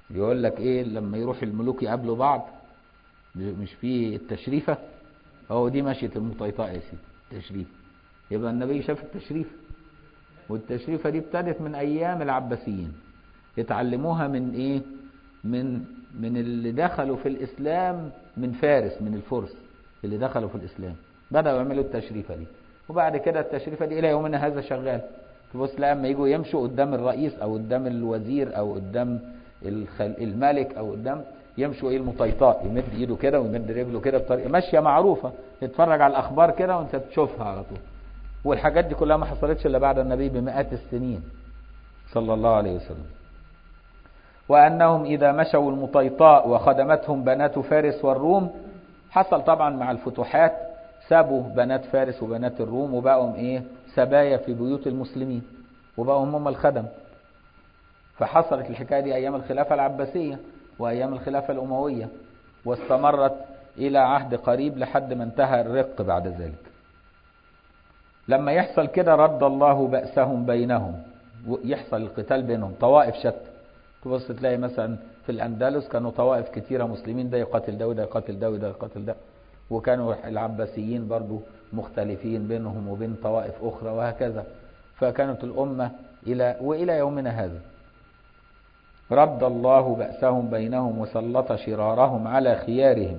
يقول لك ايه لما يروح الملوك يقابلوا بعض مش في التشريفة هو دي مشية المطيطاء يا سيدي التشريف يبقى النبي شاف التشريف والتشريفة دي ابتدت من أيام العباسيين يتعلموها من إيه من من اللي دخلوا في الإسلام من فارس من الفرس اللي دخلوا في الإسلام بدأوا يعملوا التشريفة دي وبعد كده التشريفة دي إلى يومنا هذا شغال تبص لما يجوا يمشوا قدام الرئيس أو قدام الوزير أو قدام الخل... الملك أو قدام يمشوا ايه المطيطاء يمد ايده كده ويمد رجله كده بطريقه ماشيه معروفه تتفرج على الاخبار كده وانت تشوفها على طول والحاجات دي كلها ما حصلتش الا بعد النبي بمئات السنين صلى الله عليه وسلم وانهم اذا مشوا المطيطاء وخدمتهم بنات فارس والروم حصل طبعا مع الفتوحات سابوا بنات فارس وبنات الروم وبقوا ايه سبايا في بيوت المسلمين وبقوا هم الخدم فحصلت الحكايه دي ايام الخلافه العباسيه وأيام الخلافة الأموية واستمرت إلى عهد قريب لحد ما انتهى الرق بعد ذلك لما يحصل كده رد الله بأسهم بينهم يحصل القتال بينهم طوائف شتى تبص تلاقي مثلا في الأندلس كانوا طوائف كثيرة مسلمين ده يقاتل ده وده يقاتل ده وده يقاتل ده وكانوا العباسيين برضو مختلفين بينهم وبين طوائف أخرى وهكذا فكانت الأمة إلى وإلى يومنا هذا رد الله بأسهم بينهم وسلط شرارهم على خيارهم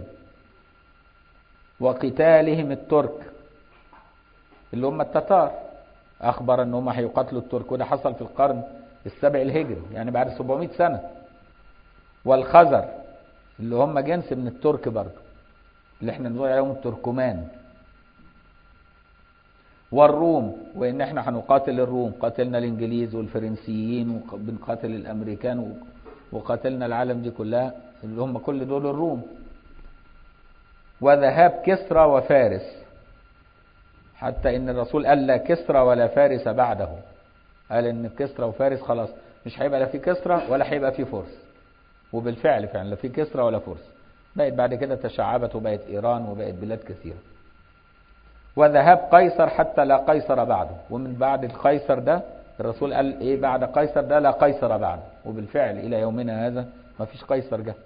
وقتالهم الترك اللي هم التتار أخبر أن هم هيقاتلوا الترك وده حصل في القرن السابع الهجري يعني بعد 700 سنة والخزر اللي هم جنس من الترك برضه اللي احنا نقول عليهم التركمان والروم وان احنا هنقاتل الروم قاتلنا الانجليز والفرنسيين وبنقاتل الامريكان وقاتلنا العالم دي كلها اللي هم كل دول الروم وذهاب كسرى وفارس حتى ان الرسول قال لا كسرى ولا فارس بعده قال ان كسرى وفارس خلاص مش هيبقى لا في كسرى ولا هيبقى في فرس وبالفعل فعلا لا في كسرى ولا فرس بقت بعد كده تشعبت وبقت ايران وبقت بلاد كثيره وذهاب قيصر حتى لا قيصر بعده ومن بعد القيصر ده الرسول قال ايه بعد قيصر ده لا قيصر بعده وبالفعل الى يومنا هذا ما فيش قيصر جه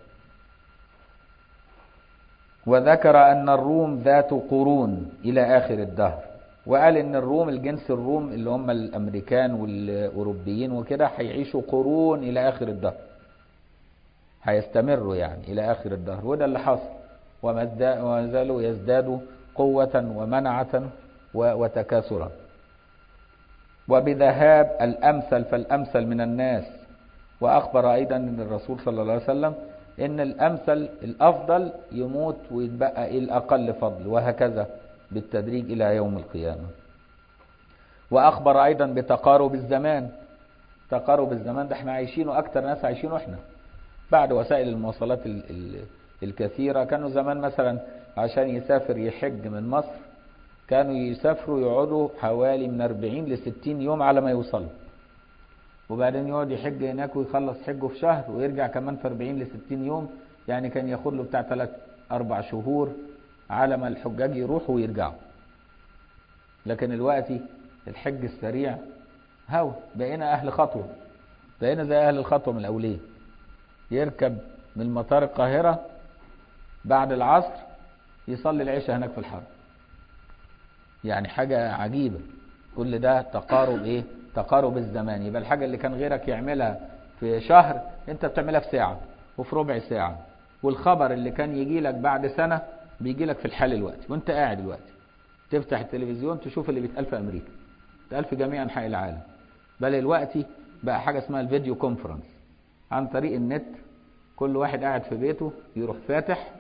وذكر ان الروم ذات قرون الى اخر الدهر وقال ان الروم الجنس الروم اللي هم الامريكان والاوروبيين وكده هيعيشوا قرون الى اخر الدهر هيستمروا يعني الى اخر الدهر وده اللي حصل وما زالوا يزدادوا قوة ومنعة وتكاثرا وبذهاب الأمثل فالأمثل من الناس وأخبر أيضا أن الرسول صلى الله عليه وسلم أن الأمثل الأفضل يموت ويتبقى الأقل فضل وهكذا بالتدريج إلى يوم القيامة وأخبر أيضا بتقارب الزمان تقارب الزمان ده احنا عايشينه أكتر ناس عايشينه احنا بعد وسائل المواصلات الكثيرة كانوا زمان مثلا عشان يسافر يحج من مصر كانوا يسافروا يقعدوا حوالي من 40 ل 60 يوم على ما يوصلوا وبعدين يقعد يحج هناك ويخلص حجه في شهر ويرجع كمان في 40 ل 60 يوم يعني كان ياخد له بتاع 3 4 شهور على ما الحجاج يروحوا ويرجعوا لكن دلوقتي الحج السريع هو بقينا اهل خطوه بقينا زي اهل الخطوه من الاوليه يركب من مطار القاهره بعد العصر يصلي العشاء هناك في الحرم يعني حاجة عجيبة كل ده تقارب ايه تقارب الزمان يبقى الحاجة اللي كان غيرك يعملها في شهر انت بتعملها في ساعة وفي ربع ساعة والخبر اللي كان يجي لك بعد سنة بيجي لك في الحال الوقت وانت قاعد دلوقتي تفتح التلفزيون تشوف اللي بيتقال في امريكا بيتقال في جميع انحاء العالم بل الوقت بقى حاجة اسمها الفيديو كونفرنس عن طريق النت كل واحد قاعد في بيته يروح فاتح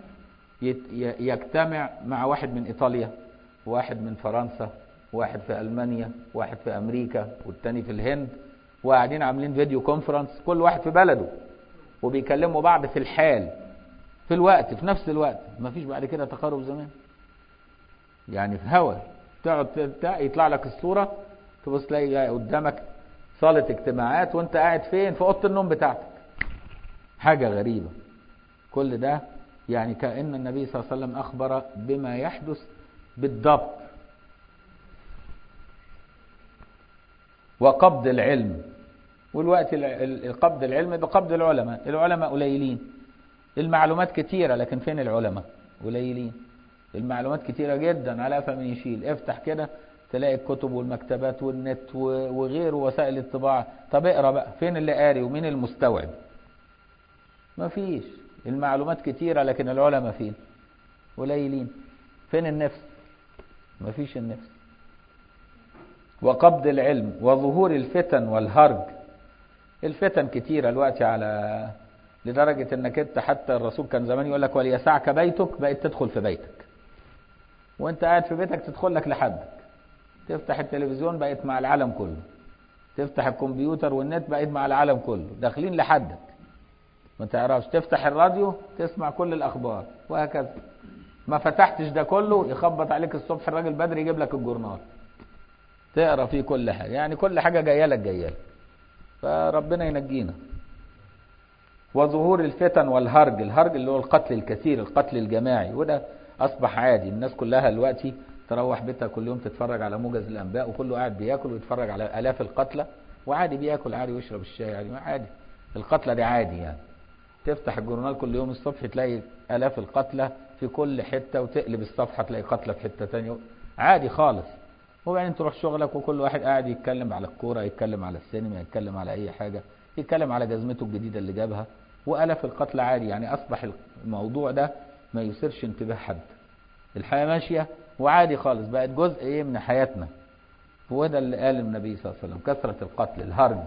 يجتمع مع واحد من ايطاليا واحد من فرنسا واحد في المانيا واحد في امريكا والتاني في الهند وقاعدين عاملين فيديو كونفرنس كل واحد في بلده وبيكلموا بعض في الحال في الوقت في نفس الوقت ما فيش بعد كده تقارب زمان يعني في هوا تقعد يطلع لك الصوره تبص تلاقي قدامك صاله اجتماعات وانت قاعد فين في اوضه النوم بتاعتك حاجه غريبه كل ده يعني كأن النبي صلى الله عليه وسلم أخبر بما يحدث بالضبط وقبض العلم والوقت القبض العلم بقبض العلماء العلماء قليلين المعلومات كتيرة لكن فين العلماء قليلين المعلومات كتيرة جدا على فمن يشيل افتح كده تلاقي الكتب والمكتبات والنت وغيره وسائل الطباعة طب اقرا بقى فين اللي قاري ومين المستوعب مفيش المعلومات كتيرة لكن العلماء فين قليلين فين النفس مفيش النفس وقبض العلم وظهور الفتن والهرج الفتن كتيرة الوقت على لدرجة انك انت حتى الرسول كان زمان يقول لك وليسعك بيتك بقيت تدخل في بيتك وانت قاعد في بيتك تدخل لك لحدك تفتح التلفزيون بقيت مع العالم كله تفتح الكمبيوتر والنت بقيت مع العالم كله داخلين لحدك ما تعرفش تفتح الراديو تسمع كل الاخبار وهكذا ما فتحتش ده كله يخبط عليك الصبح الراجل بدري يجيب لك الجورنال تقرا فيه كل حاجه يعني كل حاجه جايه لك جايه لك فربنا ينجينا وظهور الفتن والهرج الهرج اللي هو القتل الكثير القتل الجماعي وده اصبح عادي الناس كلها دلوقتي تروح بيتها كل يوم تتفرج على موجز الانباء وكله قاعد بياكل ويتفرج على الاف القتلى وعادي بياكل عادي ويشرب الشاي عادي عادي القتلى دي عادي يعني تفتح الجورنال كل يوم الصبح تلاقي الاف القتلى في كل حته وتقلب الصفحه تلاقي قتلى في حته ثانيه عادي خالص وبعدين تروح شغلك وكل واحد قاعد يتكلم على الكوره يتكلم على السينما يتكلم على اي حاجه يتكلم على جزمته الجديده اللي جابها والاف القتلى عادي يعني اصبح الموضوع ده ما يثيرش انتباه حد الحياه ماشيه وعادي خالص بقت جزء ايه من حياتنا هو ده اللي قال النبي صلى الله عليه وسلم كثره القتل الهرج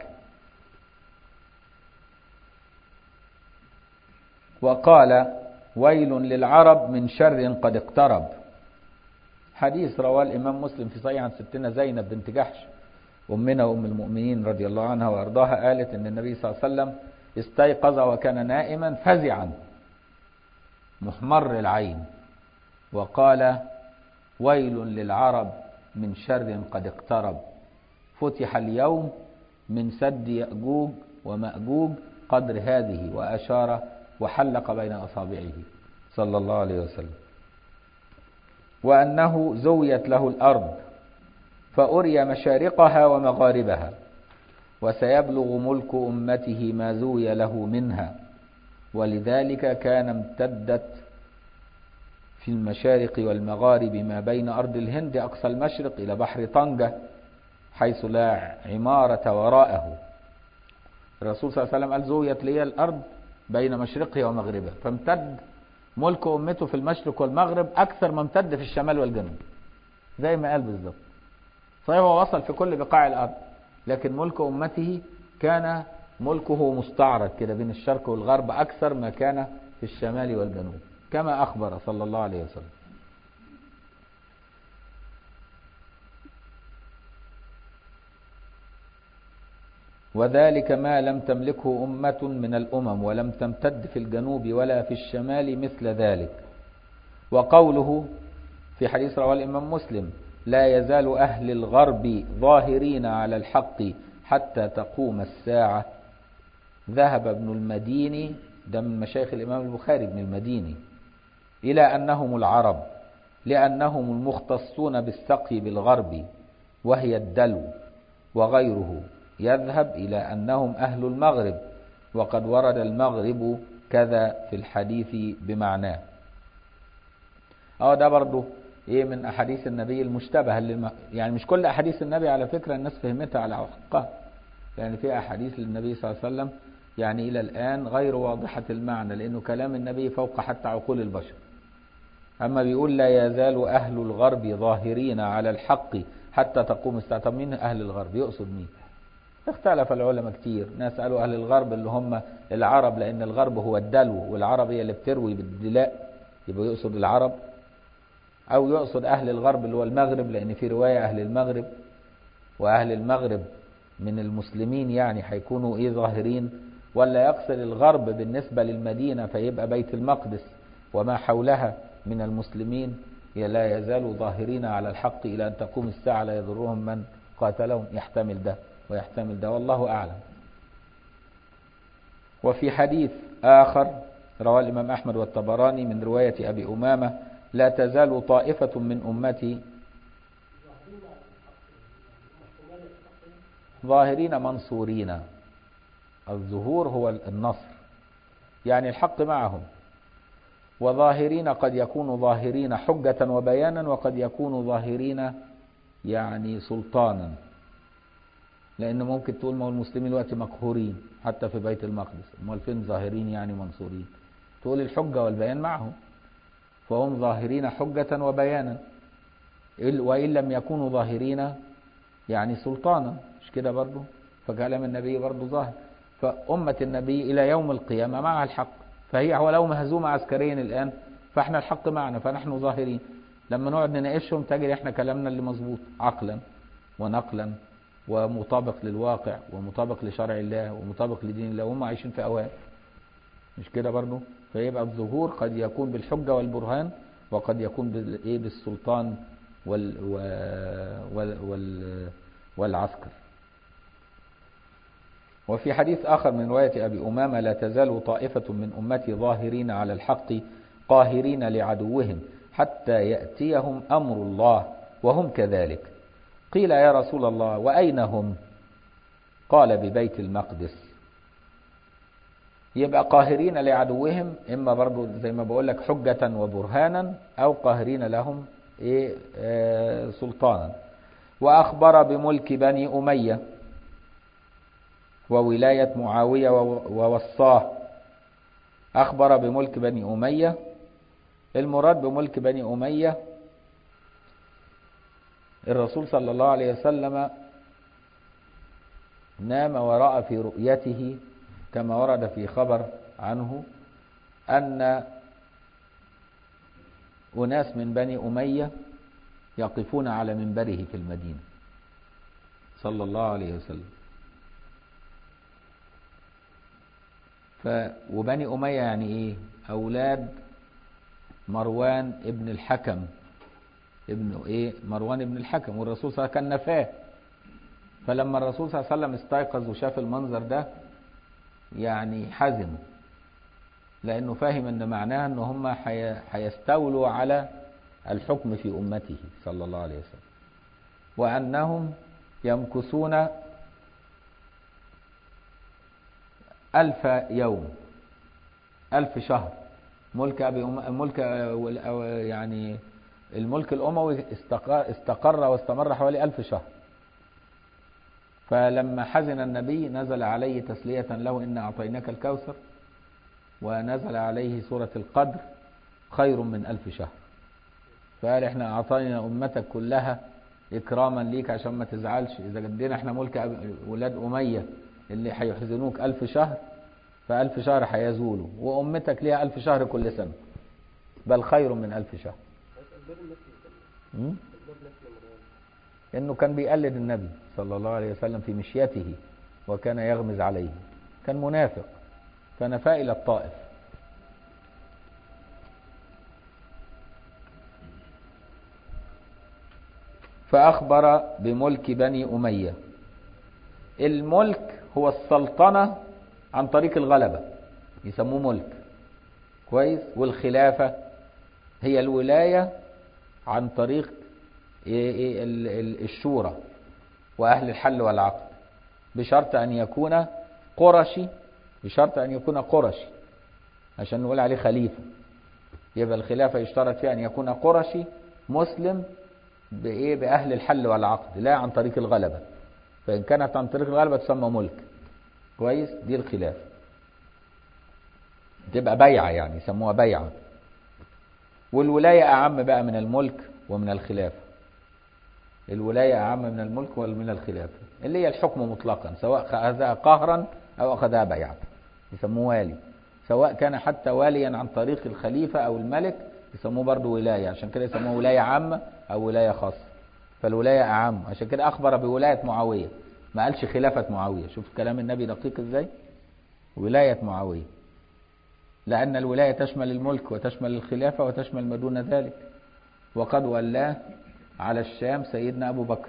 وقال ويل للعرب من شر قد اقترب حديث رواه الإمام مسلم في صحيح عن ستنا زينب بنت جحش أمنا وأم المؤمنين رضي الله عنها وأرضاها قالت أن النبي صلى الله عليه وسلم استيقظ وكان نائما فزعا محمر العين وقال ويل للعرب من شر قد اقترب فتح اليوم من سد يأجوج ومأجوج قدر هذه وأشار وحلق بين أصابعه صلى الله عليه وسلم وأنه زويت له الأرض فأري مشارقها ومغاربها وسيبلغ ملك أمته ما زوي له منها ولذلك كان امتدت في المشارق والمغارب ما بين أرض الهند أقصى المشرق إلى بحر طنجة حيث لا عمارة وراءه الرسول صلى الله عليه وسلم قال زويت لي الأرض بين مشرقها ومغربها فامتد ملك أمته في المشرق والمغرب أكثر ما امتد في الشمال والجنوب زي ما قال بالظبط صحيح هو وصل في كل بقاع الأرض لكن ملك أمته كان ملكه مستعرض كده بين الشرق والغرب أكثر ما كان في الشمال والجنوب كما أخبر صلى الله عليه وسلم وذلك ما لم تملكه أمة من الأمم ولم تمتد في الجنوب ولا في الشمال مثل ذلك وقوله في حديث رواه الإمام مسلم لا يزال أهل الغرب ظاهرين على الحق حتى تقوم الساعة ذهب ابن المديني ده من مشايخ الإمام البخاري ابن المديني إلى أنهم العرب لأنهم المختصون بالسقي بالغرب وهي الدلو وغيره يذهب إلى أنهم أهل المغرب وقد ورد المغرب كذا في الحديث بمعناه اه ده برضه ايه من احاديث النبي المشتبهه للم... يعني مش كل احاديث النبي على فكره الناس فهمتها على حقها يعني في احاديث للنبي صلى الله عليه وسلم يعني الى الان غير واضحه المعنى لانه كلام النبي فوق حتى عقول البشر اما بيقول لا يزال اهل الغرب ظاهرين على الحق حتى تقوم الساعه طب مين اهل الغرب يقصد مين اختلف العلماء كتير ناس قالوا أهل الغرب اللي هم العرب لأن الغرب هو الدلو والعرب هي اللي بتروي بالدلاء يبقى يقصد العرب أو يقصد أهل الغرب اللي هو المغرب لأن في رواية أهل المغرب وأهل المغرب من المسلمين يعني هيكونوا إيه ظاهرين ولا يقصد الغرب بالنسبة للمدينة فيبقى بيت المقدس وما حولها من المسلمين لا يزالوا ظاهرين على الحق إلى أن تقوم الساعة لا يضرهم من قاتلهم يحتمل ده ويحتمل ده والله أعلم وفي حديث آخر رواه الإمام أحمد والطبراني من رواية أبي أمامة لا تزال طائفة من أمتي ظاهرين منصورين الظهور هو النصر يعني الحق معهم وظاهرين قد يكونوا ظاهرين حجة وبيانا وقد يكونوا ظاهرين يعني سلطانا لأن ممكن تقول ما هو المسلمين دلوقتي مقهورين حتى في بيت المقدس امال فين ظاهرين يعني منصورين تقول الحجة والبيان معهم فهم ظاهرين حجة وبيانا وإن لم يكونوا ظاهرين يعني سلطانا مش كده برضه فكلام النبي برضه ظاهر فأمة النبي إلى يوم القيامة معها الحق فهي ولو مهزومة عسكريا الآن فاحنا الحق معنا فنحن ظاهرين لما نقعد نناقشهم تجد احنا كلامنا اللي مظبوط عقلا ونقلا ومطابق للواقع ومطابق لشرع الله ومطابق لدين الله وهم عايشين في اوهام مش كده برضه فيبقى الظهور قد يكون بالحجة والبرهان وقد يكون بالايه بالسلطان وال وال وال والعسكر وفي حديث آخر من رواية أبي أمامة لا تزال طائفة من أمتي ظاهرين على الحق قاهرين لعدوهم حتى يأتيهم أمر الله وهم كذلك قيل يا رسول الله وأين هم قال ببيت المقدس يبقى قاهرين لعدوهم إما برضو زي ما بقول لك حجة وبرهانا أو قاهرين لهم إيه آه سلطانا وأخبر بملك بني أمية وولاية معاوية ووصاه أخبر بملك بني أمية المراد بملك بني أمية الرسول صلى الله عليه وسلم نام ورأى في رؤيته كما ورد في خبر عنه أن أناس من بني أمية يقفون على منبره في المدينة صلى الله عليه وسلم ف وبني أمية يعني إيه أولاد مروان ابن الحكم ابن إيه مروان ابن الحكم والرسول صلى الله عليه وسلم كان نفاه فلما الرسول صلى الله عليه وسلم استيقظ وشاف المنظر ده يعني حزن لأنه فاهم أن معناها أن هم هيستولوا على الحكم في أمته صلى الله عليه وسلم وأنهم يمكثون ألف يوم ألف شهر ملك أبي أم... ملك يعني الملك الأموي استقر, استقر واستمر حوالي ألف شهر فلما حزن النبي نزل عليه تسلية له إن أعطيناك الكوثر ونزل عليه سورة القدر خير من ألف شهر فقال احنا أعطينا أمتك كلها إكراما ليك عشان ما تزعلش إذا جدينا احنا ملك ولاد أمية اللي هيحزنوك ألف شهر فألف شهر هيزولوا وأمتك ليها ألف شهر كل سنة بل خير من ألف شهر م? إنه كان بيقلد النبي صلى الله عليه وسلم في مشيته وكان يغمز عليه كان منافق فنفى إلى الطائف فأخبر بملك بني أمية الملك هو السلطنة عن طريق الغلبة يسموه ملك كويس والخلافة هي الولاية عن طريق الشورى وأهل الحل والعقد بشرط أن يكون قرشي بشرط أن يكون قرشي عشان نقول عليه خليفة يبقى الخلافة يشترط فيها أن يكون قرشي مسلم بإيه بأهل الحل والعقد لا عن طريق الغلبة فإن كانت عن طريق الغلبة تسمى ملك كويس دي الخلافة تبقى بيعة يعني يسموها بيعة والولاية أعم بقى من الملك ومن الخلافة الولاية أعم من الملك ومن الخلافة اللي هي الحكم مطلقا سواء أخذها قهرا أو أخذها بيعة يسموه والي سواء كان حتى واليا عن طريق الخليفة أو الملك يسموه برضه ولاية عشان كده يسموه ولاية عامة أو ولاية خاصة فالولاية أعم عشان كده أخبر بولاية معاوية ما قالش خلافة معاوية شوف كلام النبي دقيق ازاي ولاية معاوية لأن الولاية تشمل الملك وتشمل الخلافة وتشمل ما دون ذلك وقد ولاه على الشام سيدنا أبو بكر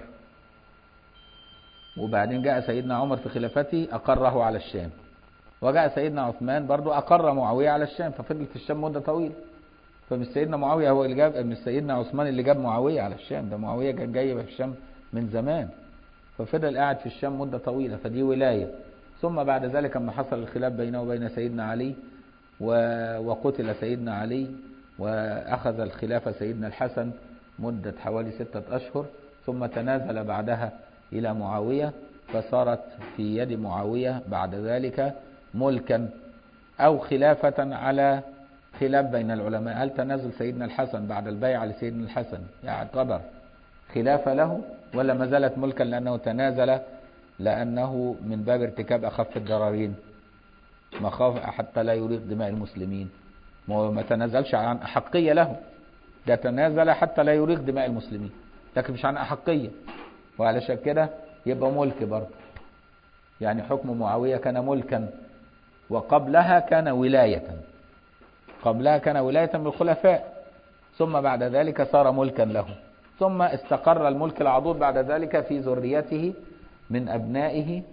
وبعدين جاء سيدنا عمر في خلافته أقره على الشام وجاء سيدنا عثمان برضو أقر معاوية على الشام ففضل في الشام مدة طويلة فمش سيدنا معاوية هو اللي جاب مش سيدنا عثمان اللي جاب معاوية على الشام ده معاوية كان جاي في الشام من زمان ففضل قاعد في الشام مدة طويلة فدي ولاية ثم بعد ذلك لما حصل الخلاف بينه وبين سيدنا علي وقتل سيدنا علي وأخذ الخلافة سيدنا الحسن مدة حوالي ستة أشهر ثم تنازل بعدها إلى معاوية فصارت في يد معاوية بعد ذلك ملكا أو خلافة على خلاف بين العلماء هل تنازل سيدنا الحسن بعد البيعة لسيدنا الحسن يعتبر خلافة له ولا ما زالت ملكا لأنه تنازل لأنه من باب ارتكاب أخف الضررين مخاف حتى لا يريق دماء المسلمين ما تنازلش عن أحقية له ده تنازل حتى لا يريق دماء المسلمين لكن مش عن أحقية وعلشان كده يبقى ملك برضه يعني حكم معاوية كان ملكا وقبلها كان ولاية قبلها كان ولاية من الخلفاء ثم بعد ذلك صار ملكا له ثم استقر الملك العضوض بعد ذلك في ذريته من أبنائه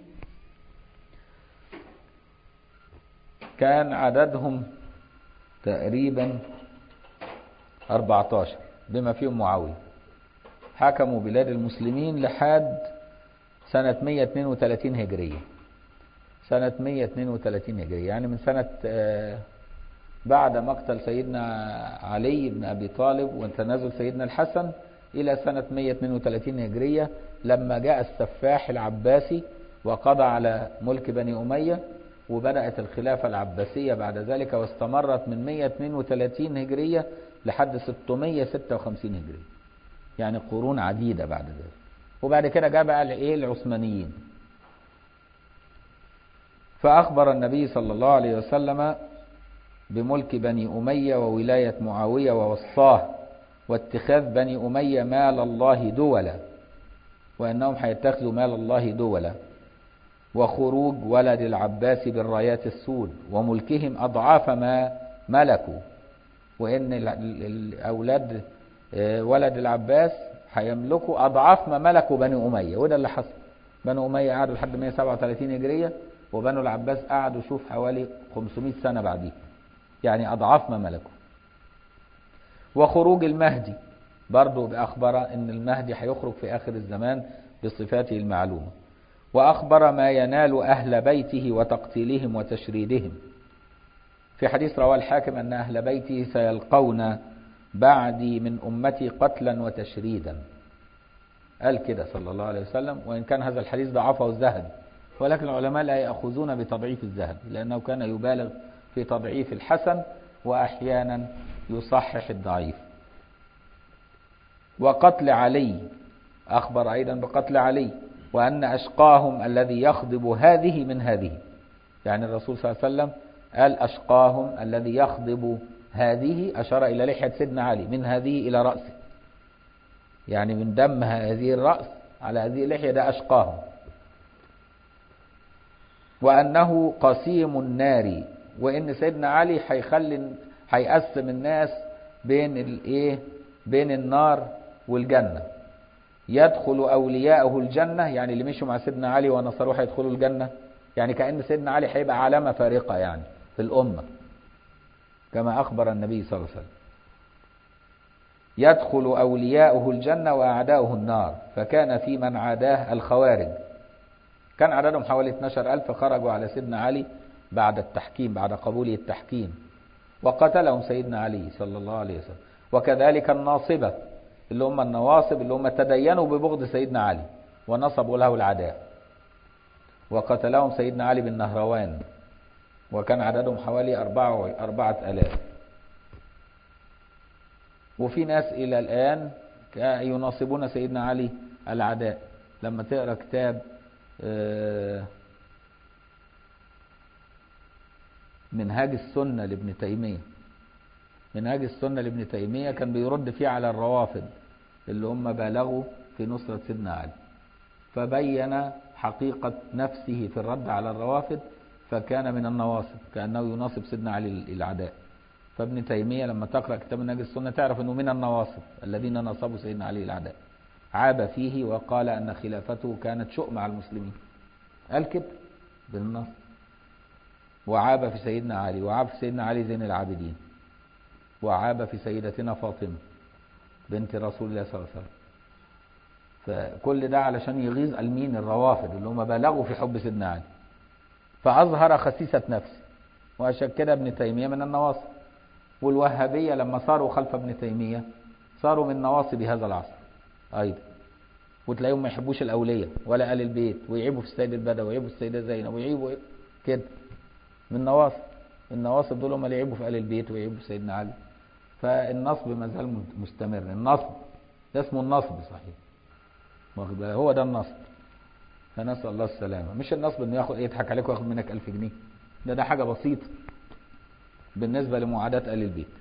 كان عددهم تقريبا 14 بما فيهم معاوية حكموا بلاد المسلمين لحد سنة 132 هجرية سنة 132 هجرية يعني من سنة بعد مقتل سيدنا علي بن أبي طالب وتنازل سيدنا الحسن إلى سنة 132 هجرية لما جاء السفاح العباسي وقضى على ملك بني أمية وبدأت الخلافة العباسية بعد ذلك واستمرت من 132 هجرية لحد 656 هجرية يعني قرون عديدة بعد ذلك وبعد كده جاء بقى الايه العثمانيين فأخبر النبي صلى الله عليه وسلم بملك بني أمية وولاية معاوية ووصاه واتخاذ بني أمية مال الله دولا وأنهم هيتخذوا مال الله دولا وخروج ولد العباس بالرايات السود وملكهم أضعاف ما ملكوا وإن الأولاد ولد العباس هيملكوا أضعاف ما ملكوا بني أمية وده اللي حصل بنو أمية قعدوا لحد 137 هجرية وبنو العباس قعدوا شوف حوالي 500 سنة بعديه يعني أضعاف ما ملكوا وخروج المهدي برضو بأخبر أن المهدي هيخرج في آخر الزمان بصفاته المعلومة وأخبر ما ينال أهل بيته وتقتيلهم وتشريدهم في حديث رواه الحاكم أن أهل بيته سيلقون بعدي من أمتي قتلا وتشريدا قال كده صلى الله عليه وسلم وإن كان هذا الحديث ضعفه الذهبي ولكن العلماء لا يأخذون بتضعيف الذهبي لأنه كان يبالغ في تضعيف الحسن وأحيانا يصحح الضعيف وقتل علي أخبر أيضا بقتل علي وأن أشقاهم الذي يخضب هذه من هذه يعني الرسول صلى الله عليه وسلم قال أشقاهم الذي يخضب هذه أشار إلى لحية سيدنا علي من هذه إلى رأسه يعني من دم هذه الرأس على هذه اللحية ده أشقاهم وأنه قسيم النار وإن سيدنا علي هيخلي هيقسم الناس بين الايه بين النار والجنة يدخل أولياءه الجنة يعني اللي مشوا مع سيدنا علي ونصروه هيدخلوا الجنة يعني كأن سيدنا علي هيبقى علامة فارقة يعني في الأمة كما أخبر النبي صلى الله عليه وسلم يدخل أولياؤه الجنة وأعداؤه النار فكان في من عاداه الخوارج كان عددهم حوالي 12 ألف خرجوا على سيدنا علي بعد التحكيم بعد قبوله التحكيم وقتلهم سيدنا علي صلى الله عليه وسلم وكذلك الناصبة اللي هم النواصب اللي هم تدينوا ببغض سيدنا علي ونصبوا له العداء وقتلهم سيدنا علي بن نهروان وكان عددهم حوالي أربعة, أربعة ألاف وفي ناس إلى الآن يناصبون سيدنا علي العداء لما تقرأ كتاب منهاج السنة لابن تيمية منهاج السنة لابن تيمية كان بيرد فيه على الروافض اللي هم بالغوا في نصرة سيدنا علي فبين حقيقة نفسه في الرد على الروافض فكان من النواصب كأنه يناصب سيدنا علي العداء فابن تيمية لما تقرأ كتاب منهج السنة تعرف أنه من النواصب الذين نصبوا سيدنا علي العداء عاب فيه وقال أن خلافته كانت شؤم على المسلمين قال كده بالنص وعاب في سيدنا علي وعاب في سيدنا علي زين العابدين وعاب في سيدتنا فاطمة بنت رسول الله صلى الله عليه وسلم فكل ده علشان يغيظ المين الروافض اللي هم بالغوا في حب سيدنا علي فأظهر خسيسة نفسه وعشان كده ابن تيمية من النواصب والوهابية لما صاروا خلف ابن تيمية صاروا من نواصب هذا العصر أيضا وتلاقيهم ما يحبوش الأولية ولا آل البيت ويعيبوا في السيد البدوي ويعيبوا في السيدة زينب ويعيبوا كده من نواصب النواصب دول هم اللي يعيبوا في آل البيت ويعيبوا في سيدنا علي فالنصب ما زال مستمر النصب ده اسمه النصب صحيح واخد بالك؟ هو ده النصب فنسأل الله السلامة مش النصب انه ياخد يضحك عليك وياخد منك ألف جنيه ده ده حاجة بسيطة بالنسبة لمعاداة آل البيت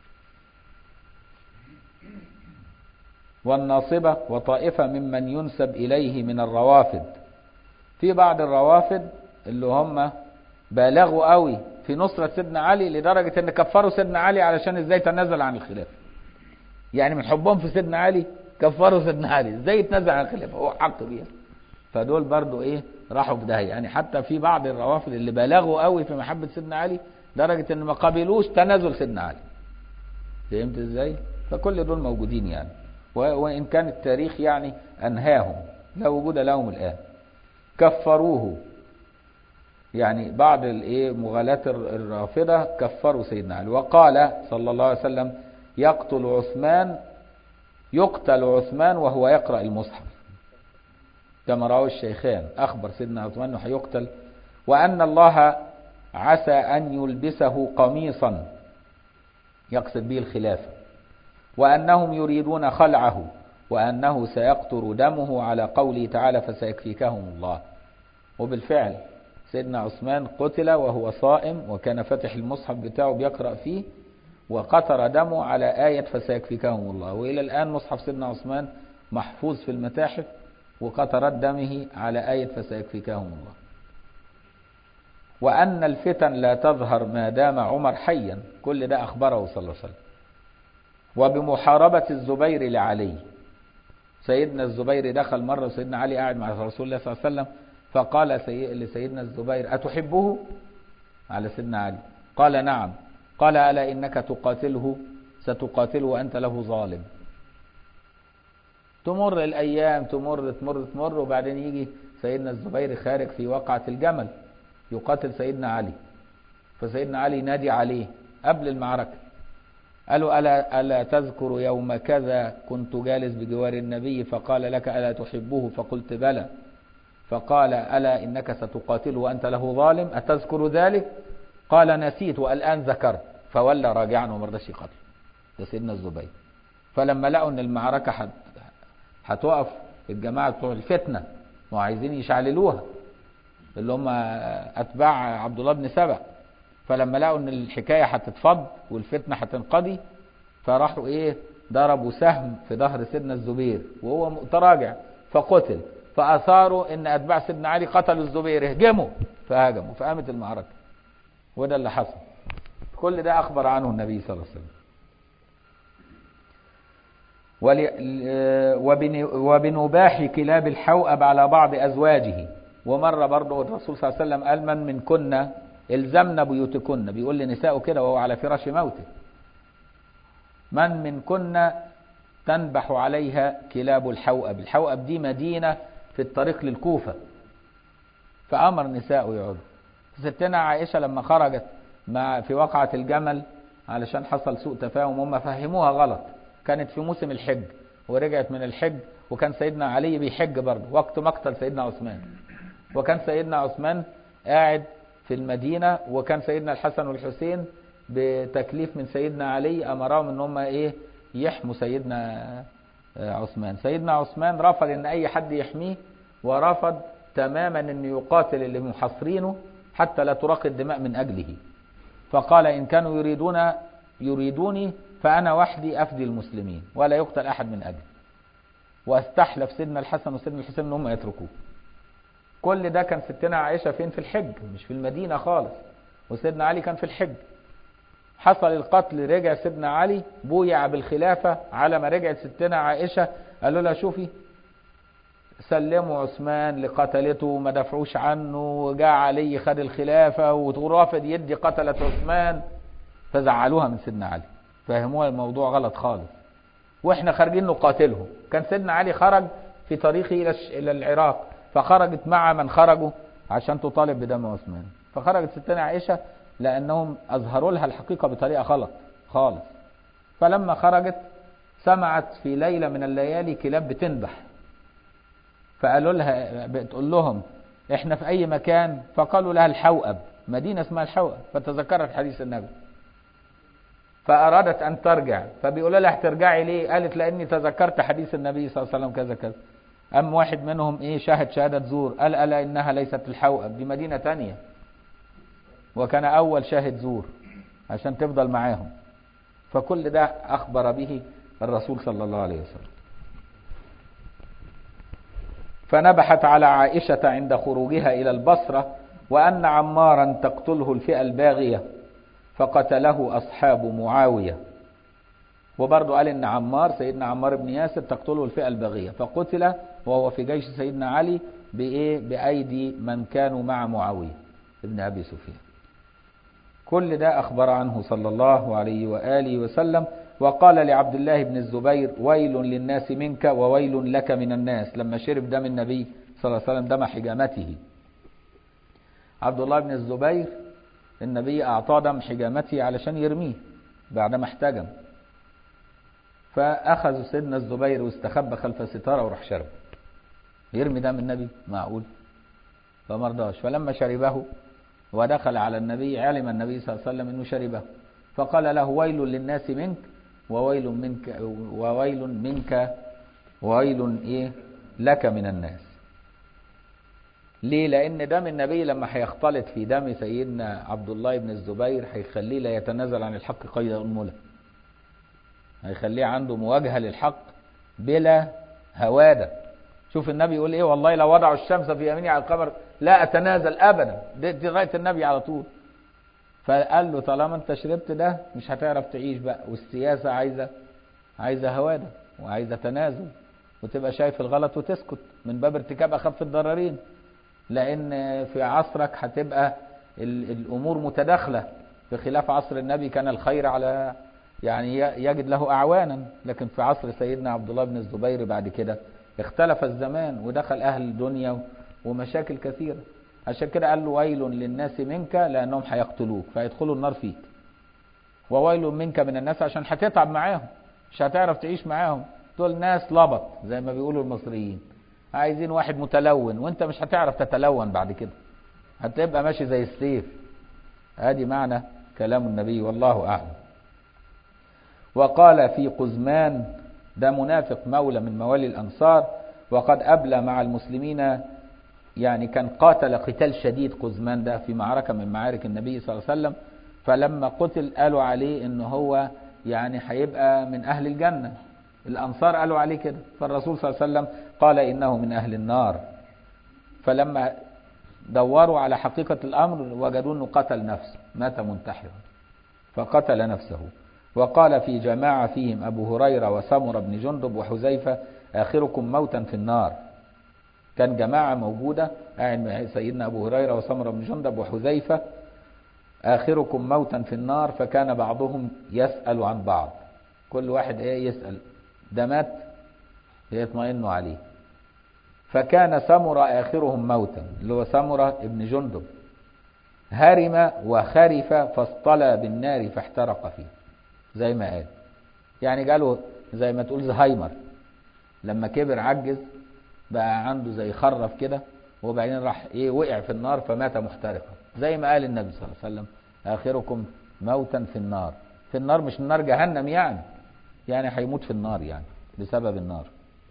والناصبة وطائفة ممن ينسب إليه من الروافد في بعض الروافد اللي هم بالغوا قوي في نصرة سيدنا علي لدرجة ان كفروا سيدنا علي علشان ازاي تنازل عن الخلافة يعني من حبهم في سيدنا علي كفروا سيدنا علي ازاي يتنازل عن الخلافة هو حق بيها فدول برضو ايه راحوا في داهية يعني حتى في بعض الروافد اللي بالغوا قوي في محبة سيدنا علي درجة ان ما قبلوش تنازل سيدنا علي فهمت ازاي فكل دول موجودين يعني وان كان التاريخ يعني انهاهم لا وجود لهم الان كفروه يعني بعض الايه مغالاة الرافضة كفروا سيدنا علي وقال صلى الله عليه وسلم يقتل عثمان يقتل عثمان وهو يقرأ المصحف كما رواه الشيخان أخبر سيدنا عثمان أنه هيقتل وأن الله عسى أن يلبسه قميصا يقصد به الخلافة وأنهم يريدون خلعه وأنه سيقطر دمه على قوله تعالى فسيكفيكهم الله وبالفعل سيدنا عثمان قتل وهو صائم وكان فتح المصحف بتاعه بيقرأ فيه وقطر دمه على آية فسيكفيكهم الله وإلى الآن مصحف سيدنا عثمان محفوظ في المتاحف وقطرت دمه على آية فسيكفيكهم الله وأن الفتن لا تظهر ما دام عمر حيا كل ده أخبره صلى الله عليه وسلم وبمحاربة الزبير لعلي سيدنا الزبير دخل مرة وسيدنا علي قاعد مع رسول الله صلى الله عليه وسلم فقال سي... لسيدنا الزبير أتحبه على سيدنا علي قال نعم قال ألا إنك تقاتله ستقاتله وأنت له ظالم تمر الأيام تمر تمر تمر وبعدين يجي سيدنا الزبير خارج في وقعة الجمل يقاتل سيدنا علي فسيدنا علي نادي عليه قبل المعركة قالوا ألا, ألا تذكر يوم كذا كنت جالس بجوار النبي فقال لك ألا تحبه فقلت بلى فقال ألا إنك ستقاتله وأنت له ظالم أتذكر ذلك قال نسيت والآن ذكرت فولى راجعا وما رضاش يقاتل ده سيدنا الزبير فلما لقوا ان المعركة حت هتقف الجماعة بتوع الفتنة وعايزين يشعللوها اللي هم أتباع عبد الله بن سبأ فلما لقوا ان الحكاية هتتفض والفتنة هتنقضي فراحوا ايه ضربوا سهم في ظهر سيدنا الزبير وهو متراجع فقتل فأثاروا ان أتباع سيدنا علي قتلوا الزبير اهجموا فهاجموا فقامت المعركة وده اللي حصل كل ده أخبر عنه النبي صلى الله عليه وسلم وبنباح كلاب الحوأب على بعض أزواجه ومرة برضه الرسول صلى الله عليه وسلم قال من من كنا الزمنا بيوتكن بيقول لنسائه كده وهو على فراش موته من من كنا تنبح عليها كلاب الحوأب الحوأب دي مدينة في الطريق للكوفة فأمر نسائه يقعدوا ستنا عائشة لما خرجت مع في وقعة الجمل علشان حصل سوء تفاهم هم فهموها غلط كانت في موسم الحج ورجعت من الحج وكان سيدنا علي بيحج برضه وقت مقتل سيدنا عثمان وكان سيدنا عثمان قاعد في المدينة وكان سيدنا الحسن والحسين بتكليف من سيدنا علي أمرهم ان هم ايه يحموا سيدنا عثمان سيدنا عثمان رفض ان اي حد يحميه ورفض تماما ان يقاتل اللي محاصرينه حتى لا تراق الدماء من اجله فقال ان كانوا يريدون يريدوني فانا وحدي افدي المسلمين ولا يقتل احد من اجلي واستحلف سيدنا الحسن وسيدنا الحسين ان هم يتركوه كل ده كان ستنا عائشة فين في الحج مش في المدينة خالص وسيدنا علي كان في الحج حصل القتل رجع سيدنا علي بويع بالخلافة على ما رجعت ستنا عائشة قالوا لها شوفي سلموا عثمان لقتلته وما دفعوش عنه وجاء علي خد الخلافة ورافض يدي قتلة عثمان فزعلوها من سيدنا علي فهموها الموضوع غلط خالص واحنا خارجين نقاتلهم كان سيدنا علي خرج في طريقه الى العراق فخرجت مع من خرجوا عشان تطالب بدم عثمان فخرجت ستنا عائشة لأنهم أظهروا لها الحقيقة بطريقة غلط خالص فلما خرجت سمعت في ليلة من الليالي كلاب بتنبح فقالوا لها بتقول لهم احنا في اي مكان فقالوا لها الحوأب مدينة اسمها الحوأب فتذكرت حديث النبي فأرادت أن ترجع فبيقولوا لها هترجعي ليه قالت لأني تذكرت حديث النبي صلى الله عليه وسلم كذا كذا أم واحد منهم إيه شاهد شهادة زور قال ألا إنها ليست الحوأب دي مدينة تانية وكان أول شاهد زور عشان تفضل معاهم فكل ده أخبر به الرسول صلى الله عليه وسلم فنبحت على عائشة عند خروجها إلى البصرة وأن عمارا تقتله الفئة الباغية فقتله أصحاب معاوية وبرضه قال إن عمار سيدنا عمار بن ياسر تقتله الفئة الباغية فقتل وهو في جيش سيدنا علي بإيه بأيدي من كانوا مع معاوية ابن أبي سفيان كل ده أخبر عنه صلى الله عليه وآله وسلم وقال لعبد الله بن الزبير ويل للناس منك وويل لك من الناس لما شرب دم النبي صلى الله عليه وسلم دم حجامته عبد الله بن الزبير النبي أعطاه دم حجامته علشان يرميه بعدما احتجم فأخذ سيدنا الزبير واستخبى خلف ستارة وراح شرب يرمي دم النبي معقول فما رضاش فلما شربه ودخل على النبي علم النبي صلى الله عليه وسلم انه شربه فقال له ويل للناس منك وويل منك وويل منك وويل ايه لك من الناس ليه لان دم النبي لما هيختلط في دم سيدنا عبد الله بن الزبير هيخليه لا يتنازل عن الحق قيد انمله هيخليه عنده مواجهه للحق بلا هواده شوف النبي يقول ايه والله لو وضعوا الشمس في يميني على القمر لا اتنازل ابدا دي, دي غايه النبي على طول فقال له طالما انت شربت ده مش هتعرف تعيش بقى والسياسه عايزه عايزه هواده وعايزه تنازل وتبقى شايف الغلط وتسكت من باب ارتكاب اخف الضررين لان في عصرك هتبقى الامور متداخله بخلاف عصر النبي كان الخير على يعني يجد له اعوانا لكن في عصر سيدنا عبد الله بن الزبير بعد كده اختلف الزمان ودخل اهل الدنيا ومشاكل كثيره عشان كده قال له ويل للناس منك لانهم هيقتلوك فيدخلوا النار فيك وويل منك من الناس عشان هتتعب معاهم مش هتعرف تعيش معاهم دول ناس لبط زي ما بيقولوا المصريين عايزين واحد متلون وانت مش هتعرف تتلون بعد كده هتبقى ماشي زي السيف ادي معنى كلام النبي والله اعلم وقال في قزمان ده منافق مولى من موالي الانصار وقد ابلى مع المسلمين يعني كان قاتل قتال شديد قزمان ده في معركة من معارك النبي صلى الله عليه وسلم فلما قتل قالوا عليه ان هو يعني هيبقى من اهل الجنة الانصار قالوا عليه كده فالرسول صلى الله عليه وسلم قال انه من اهل النار فلما دوروا على حقيقة الامر وجدوا انه قتل نفسه مات منتحرا فقتل نفسه وقال في جماعة فيهم ابو هريرة وسمر بن جندب وحذيفة اخركم موتا في النار كان جماعة موجودة قاعد مع سيدنا أبو هريرة وسمرة بن جندب وحذيفة آخركم موتا في النار فكان بعضهم يسأل عن بعض كل واحد إيه يسأل ده مات يطمئنوا عليه فكان سمرة آخرهم موتا اللي هو سمرة ابن جندب هرم وخرف فاصطلى بالنار فاحترق فيه زي ما قال يعني قالوا زي ما تقول زهايمر لما كبر عجز بقى عنده زي خرف كده وبعدين راح ايه وقع في النار فمات محترقا زي ما قال النبي صلى الله عليه وسلم اخركم موتا في النار في النار مش النار جهنم يعني يعني هيموت في النار يعني بسبب النار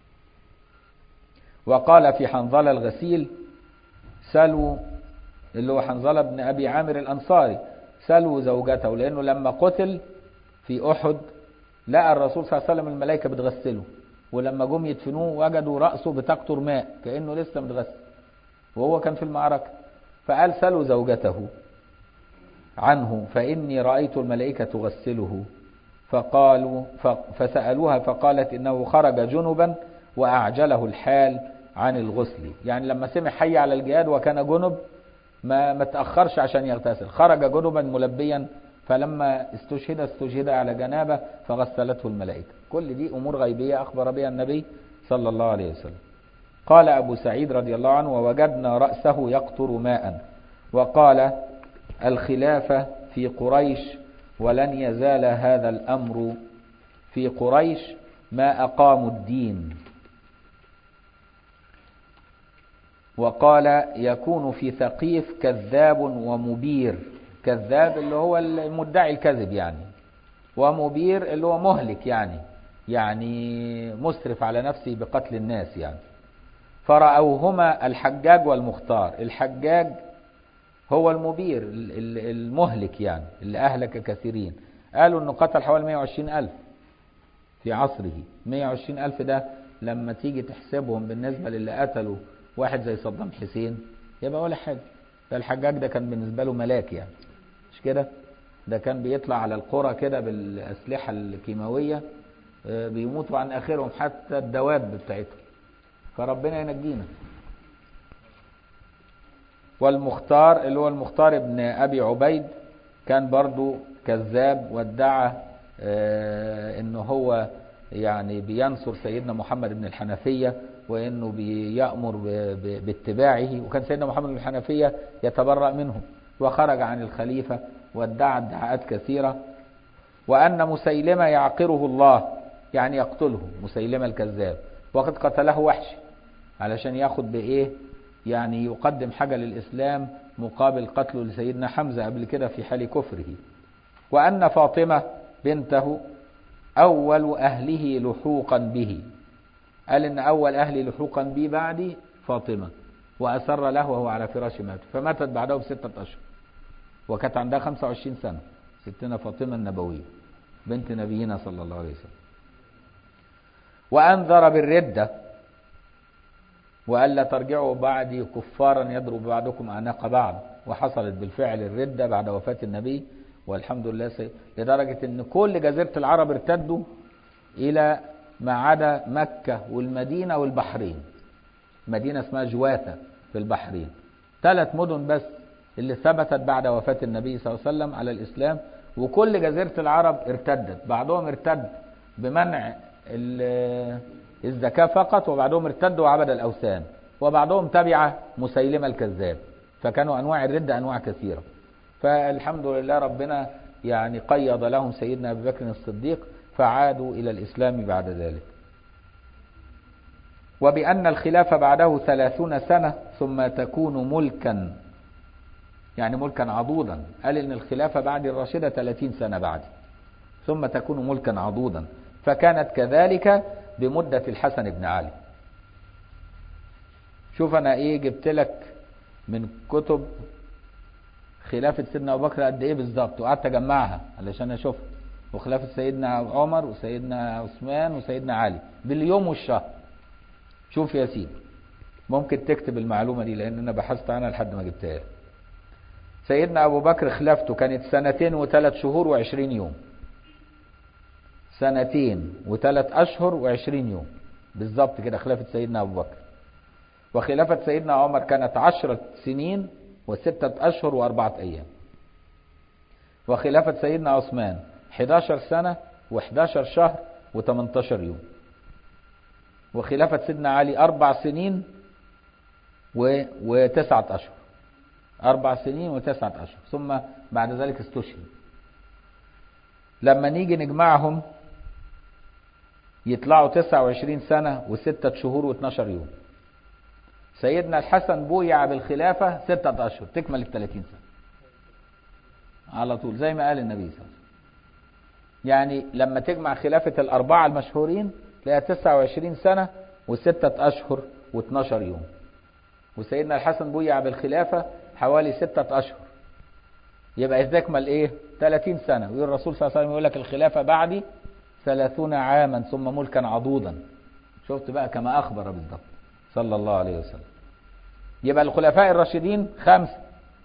وقال في حنظلة الغسيل سلوا اللي هو حنظلة بن أبي عامر الأنصاري سلوا زوجته لأنه لما قتل في أحد لقى الرسول صلى الله عليه وسلم الملائكة بتغسله ولما جم يدفنوه وجدوا رأسه بتقطر ماء كأنه لسه متغسل وهو كان في المعركة فقال سلوا زوجته عنه فإني رأيت الملائكة تغسله فقالوا فسألوها فقالت إنه خرج جنبا وأعجله الحال عن الغسل يعني لما سمع حي على الجهاد وكان جنب ما ما تأخرش عشان يغتسل خرج جنبا ملبيا فلما استشهد استشهد على جنابه فغسلته الملائكة كل دي أمور غيبية أخبر بها النبي صلى الله عليه وسلم قال أبو سعيد رضي الله عنه ووجدنا رأسه يقطر ماء وقال الخلافة في قريش ولن يزال هذا الأمر في قريش ما أقاموا الدين وقال يكون في ثقيف كذاب ومبير كذاب اللي هو المدعي الكذب يعني ومبير اللي هو مهلك يعني يعني مسرف على نفسه بقتل الناس يعني فرأوهما الحجاج والمختار الحجاج هو المبير المهلك يعني اللي أهلك كثيرين قالوا أنه قتل حوالي 120 ألف في عصره 120 ألف ده لما تيجي تحسبهم بالنسبة للي قتلوا واحد زي صدام حسين يبقى ولا حاجة ده الحجاج ده كان بالنسبة له ملاك يعني مش كده ده كان بيطلع على القرى كده بالأسلحة الكيماوية بيموتوا عن آخرهم حتى الدواب بتاعتهم فربنا ينجينا والمختار اللي هو المختار ابن أبي عبيد كان برضو كذاب وادعى انه هو يعني بينصر سيدنا محمد بن الحنفية وانه بيأمر باتباعه وكان سيدنا محمد بن الحنفية يتبرأ منه وخرج عن الخليفة وادعى ادعاءات كثيرة وأن مسيلمة يعقره الله يعني يقتله مسيلمة الكذاب وقد قتله وحش علشان ياخد بإيه يعني يقدم حاجة للإسلام مقابل قتله لسيدنا حمزة قبل كده في حال كفره وأن فاطمة بنته أول أهله لحوقا به قال إن أول أهلي لحوقا بي بعدي فاطمة وأسر له وهو على فراش مات فماتت بعده بستة أشهر وكانت عندها 25 سنة ستنا فاطمة النبوية بنت نبينا صلى الله عليه وسلم وأنذر بالردة وألا ترجعوا بعدي كفارا يضرب بعضكم أعناق بعض وحصلت بالفعل الردة بعد وفاة النبي والحمد لله سي... لدرجة أن كل جزيرة العرب ارتدوا إلى ما عدا مكة والمدينة والبحرين مدينة اسمها جواثة في البحرين ثلاث مدن بس اللي ثبتت بعد وفاة النبي صلى الله عليه وسلم على الإسلام وكل جزيرة العرب ارتدت بعضهم ارتد بمنع الزكاة فقط وبعضهم ارتد وعبد الأوثان وبعضهم تبع مسيلمة الكذاب فكانوا أنواع الردة أنواع كثيرة فالحمد لله ربنا يعني قيض لهم سيدنا أبي بكر الصديق فعادوا إلى الإسلام بعد ذلك وبأن الخلافة بعده ثلاثون سنة ثم تكون ملكا يعني ملكا عضوضا قال إن الخلافة بعد الراشدة 30 سنة بعد ثم تكون ملكا عضوضا فكانت كذلك بمدة الحسن بن علي شوف أنا إيه جبت لك من كتب خلافة سيدنا أبو بكر قد إيه بالظبط وقعدت أجمعها علشان أشوفها وخلافة سيدنا عمر وسيدنا عثمان وسيدنا علي باليوم والشهر شوف يا سيدي ممكن تكتب المعلومة دي لأن أنا بحثت عنها لحد ما جبتها سيدنا أبو بكر خلافته كانت سنتين وثلاث شهور وعشرين يوم سنتين وثلاث أشهر وعشرين يوم بالظبط كده خلافة سيدنا أبو بكر وخلافة سيدنا عمر كانت عشرة سنين وستة أشهر وأربعة أيام وخلافة سيدنا عثمان 11 سنة و11 شهر و18 يوم وخلافة سيدنا علي أربع سنين و... وتسعة أشهر أربع سنين وتسعة أشهر ثم بعد ذلك استشهد لما نيجي نجمعهم يطلعوا 29 سنة وستة شهور و12 يوم سيدنا الحسن بويع بالخلافة ستة أشهر تكمل ال 30 سنة على طول زي ما قال النبي صلى الله عليه وسلم يعني لما تجمع خلافة الأربعة المشهورين تلاقيها 29 سنة وستة أشهر و12 يوم وسيدنا الحسن بويع بالخلافة حوالي ستة أشهر يبقى تكمل إيه 30 سنة ويقول الرسول صلى الله عليه وسلم يقول لك الخلافة بعدي ثلاثون عاما ثم ملكا عضوضا شفت بقى كما أخبر بالضبط صلى الله عليه وسلم يبقى الخلفاء الراشدين خمسة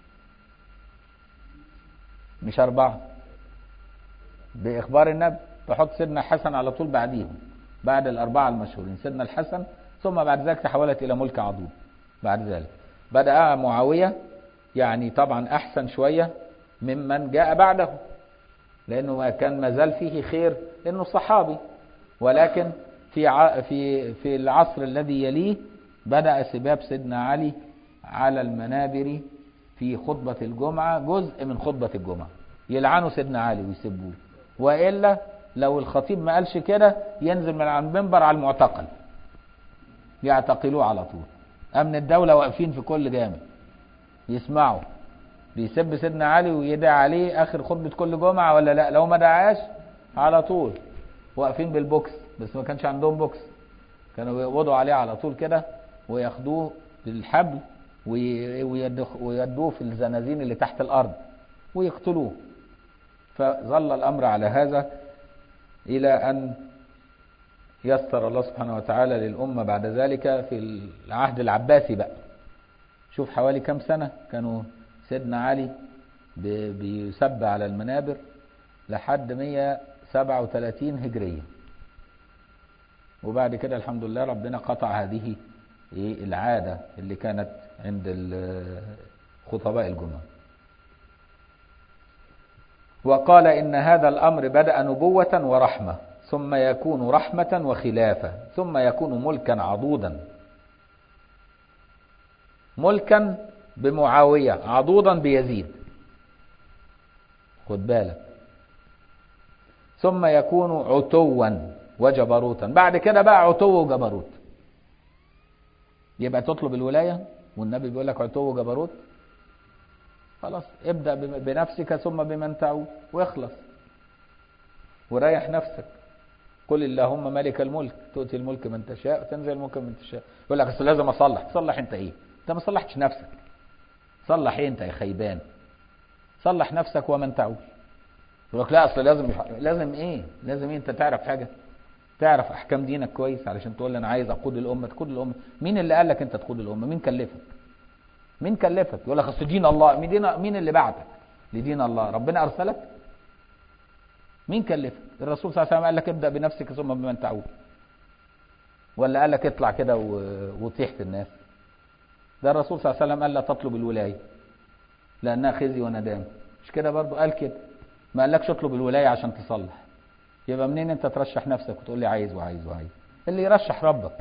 مش أربعة بإخبار النبي تحط سيدنا الحسن على طول بعديهم بعد الأربعة المشهورين سيدنا الحسن ثم بعد ذلك تحولت إلى ملك عضوض بعد ذلك بدأ معاوية يعني طبعا أحسن شوية ممن جاء بعده لأنه كان ما زال فيه خير لأنه صحابي ولكن في في في العصر الذي يليه بدأ سباب سيدنا علي على المنابر في خطبة الجمعة جزء من خطبة الجمعة يلعنوا سيدنا علي ويسبوه وإلا لو الخطيب ما قالش كده ينزل من على المنبر على المعتقل يعتقلوه على طول أمن الدولة واقفين في كل جامع يسمعوا بيسب سيدنا علي ويدعي عليه آخر خطبة كل جمعة ولا لا لو ما دعاش على طول واقفين بالبوكس بس ما كانش عندهم بوكس كانوا يقبضوا عليه على طول كده وياخدوه بالحبل ويدوه في الزنازين اللي تحت الأرض ويقتلوه فظل الأمر على هذا إلى أن يسر الله سبحانه وتعالى للأمة بعد ذلك في العهد العباسي بقى شوف حوالي كم سنة كانوا سيدنا علي بيسب على المنابر لحد 137 هجرية وبعد كده الحمد لله ربنا قطع هذه العادة اللي كانت عند خطباء الجمعة وقال إن هذا الأمر بدأ نبوة ورحمة ثم يكون رحمة وخلافة ثم يكون ملكا عضودا ملكا بمعاوية عضوضا بيزيد خد بالك ثم يكون عتوا وجبروتا بعد كده بقى عتو وجبروت يبقى تطلب الولاية والنبي بيقول لك عتو وجبروت خلاص ابدأ بنفسك ثم بمن تعود واخلص وريح نفسك قل اللهم ملك الملك تؤتي الملك من تشاء وتنزل الملك من تشاء يقول لك اصل لازم اصلح تصلح انت ايه انت ما صلحتش نفسك صلح ايه انت يا خيبان صلح نفسك ومن تعول يقول لك لا اصل لازم لازم ايه لازم ايه انت تعرف حاجه تعرف احكام دينك كويس علشان تقول انا عايز اقود الامه تقود الامه مين اللي قال لك انت تقود الامه مين كلفك مين كلفك يقول لك اصل دين الله مين دين مين اللي بعتك لدين الله ربنا ارسلك مين كلفك الرسول صلى الله عليه وسلم قال لك ابدا بنفسك ثم بمن تعود ولا قال لك اطلع كده وطيح في الناس ده الرسول صلى الله عليه وسلم قال لا تطلب الولايه لانها خزي وندامه مش كده برضو قال كده ما قالكش اطلب الولايه عشان تصلح يبقى منين انت ترشح نفسك وتقول لي عايز وعايز وعايز اللي يرشح ربك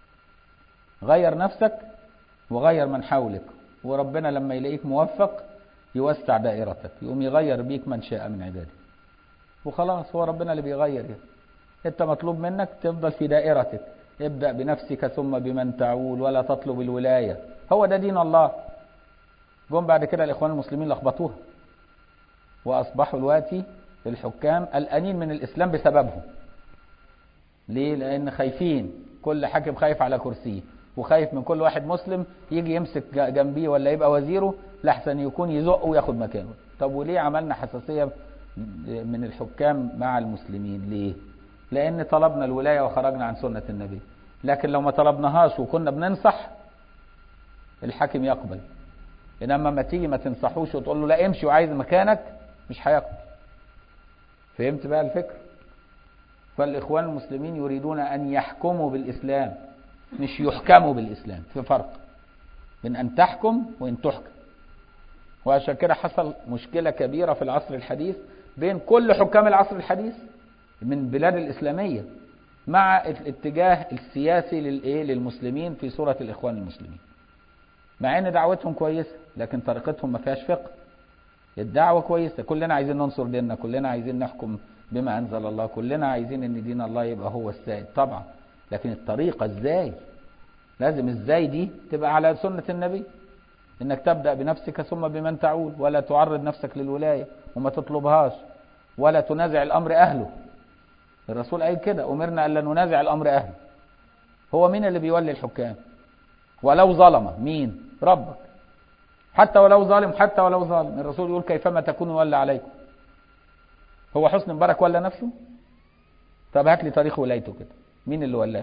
غير نفسك وغير من حولك وربنا لما يلاقيك موفق يوسع دائرتك يقوم يغير بيك من شاء من عباده وخلاص هو ربنا اللي بيغير يعني. انت مطلوب منك تفضل في دائرتك ابدأ بنفسك ثم بمن تعول ولا تطلب الولاية هو ده دين الله جم بعد كده الإخوان المسلمين لخبطوها وأصبحوا دلوقتي الحكام قلقانين من الإسلام بسببهم ليه؟ لأن خايفين كل حاكم خايف على كرسيه وخايف من كل واحد مسلم يجي يمسك جنبيه ولا يبقى وزيره لحسن يكون يزق وياخد مكانه طب وليه عملنا حساسية من الحكام مع المسلمين ليه لان طلبنا الولايه وخرجنا عن سنه النبي لكن لو ما طلبناهاش وكنا بننصح الحاكم يقبل انما ما تيجي ما تنصحوش وتقول له لا امشي وعايز مكانك مش هيقبل فهمت بقى الفكر فالاخوان المسلمين يريدون ان يحكموا بالاسلام مش يحكموا بالاسلام في فرق بين ان تحكم وان تحكم وعشان كده حصل مشكله كبيره في العصر الحديث بين كل حكام العصر الحديث من البلاد الإسلامية مع الاتجاه السياسي للإيه للمسلمين في صورة الإخوان المسلمين مع ان دعوتهم كويسة لكن طريقتهم ما فيهاش فقه الدعوة كويسة كلنا عايزين ننصر ديننا كلنا عايزين نحكم بما أنزل الله كلنا عايزين ان دين الله يبقى هو السائد طبعا لكن الطريقة ازاي لازم ازاي دي تبقى على سنة النبي انك تبدأ بنفسك ثم بمن تعود ولا تعرض نفسك للولاية وما تطلبهاش ولا تنازع الامر اهله الرسول قال كده امرنا الا ننازع الامر اهله هو مين اللي بيولي الحكام ولو ظلم مين ربك حتى ولو ظالم حتى ولو ظالم الرسول يقول كيفما تكون ولى عليكم هو حسن مبارك ولا نفسه طب هات لي تاريخ ولايته كده مين اللي ولاه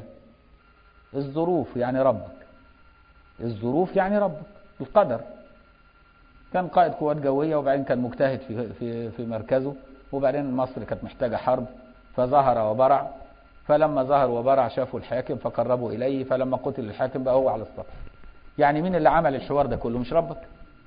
الظروف يعني ربك الظروف يعني ربك القدر كان قائد قوات جوية وبعدين كان مجتهد في في في مركزه وبعدين مصر كانت محتاجة حرب فظهر وبرع فلما ظهر وبرع شافوا الحاكم فقربوا إليه فلما قتل الحاكم بقى هو على السطح يعني مين اللي عمل الحوار ده كله مش ربك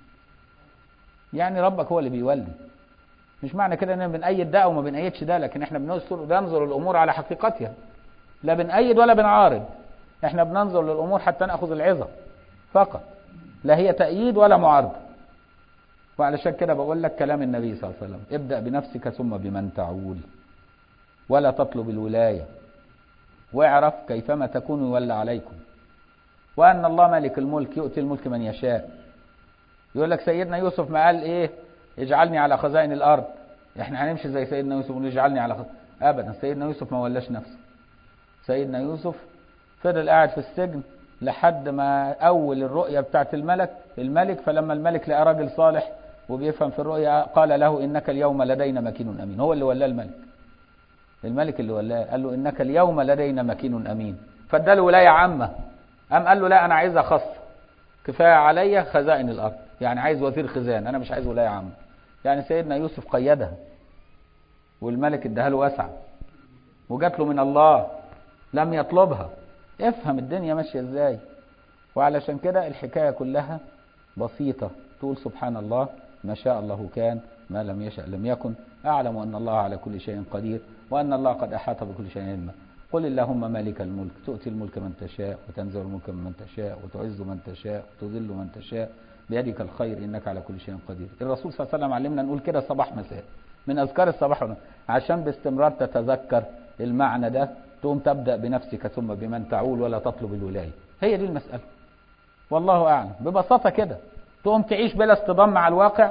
يعني ربك هو اللي بيولي مش معنى كده ان بنأيد ده وما بنأيدش ده لكن احنا بننظر بننظر الامور على حقيقتها لا بنأيد ولا بنعارض احنا بننظر للأمور حتى نأخذ العظة فقط لا هي تأييد ولا معارضة وعلشان كده بقول لك كلام النبي صلى الله عليه وسلم ابدأ بنفسك ثم بمن تعول ولا تطلب الولاية واعرف كيفما تكون يولى عليكم وأن الله ملك الملك يؤتي الملك من يشاء يقول لك سيدنا يوسف ما قال ايه اجعلني على خزائن الأرض احنا هنمشي زي سيدنا يوسف ونقول اجعلني على خزائن أبدا سيدنا يوسف ما ولاش نفسه سيدنا يوسف فضل قاعد في السجن لحد ما أول الرؤية بتاعت الملك الملك فلما الملك لقى راجل صالح وبيفهم في الرؤيا قال له إنك اليوم لدينا مكين أمين هو اللي ولاه الملك الملك اللي ولاه قال له إنك اليوم لدينا مكين أمين فاداله ولاية عامة قام قال له لا أنا عايزها خاصة كفاية عليا خزائن الأرض يعني عايز وزير خزان أنا مش عايز ولاية عامة يعني سيدنا يوسف قيدها والملك اداها له واسعة وجات له من الله لم يطلبها افهم الدنيا ماشية ازاي وعلشان كده الحكاية كلها بسيطة تقول سبحان الله ما شاء الله كان ما لم يشأ لم يكن أعلم أن الله على كل شيء قدير وأن الله قد أحاط بكل شيء علما قل اللهم مالك الملك تؤتي الملك من تشاء وتنزع الملك من تشاء وتعز من تشاء وتذل من تشاء بيدك الخير إنك على كل شيء قدير الرسول صلى الله عليه وسلم علمنا نقول كده صباح مساء من أذكار الصباح والمساء عشان باستمرار تتذكر المعنى ده تقوم تبدأ بنفسك ثم بمن تعول ولا تطلب الولاية هي دي المسألة والله أعلم ببساطة كده تقوم تعيش بلا اصطدام مع الواقع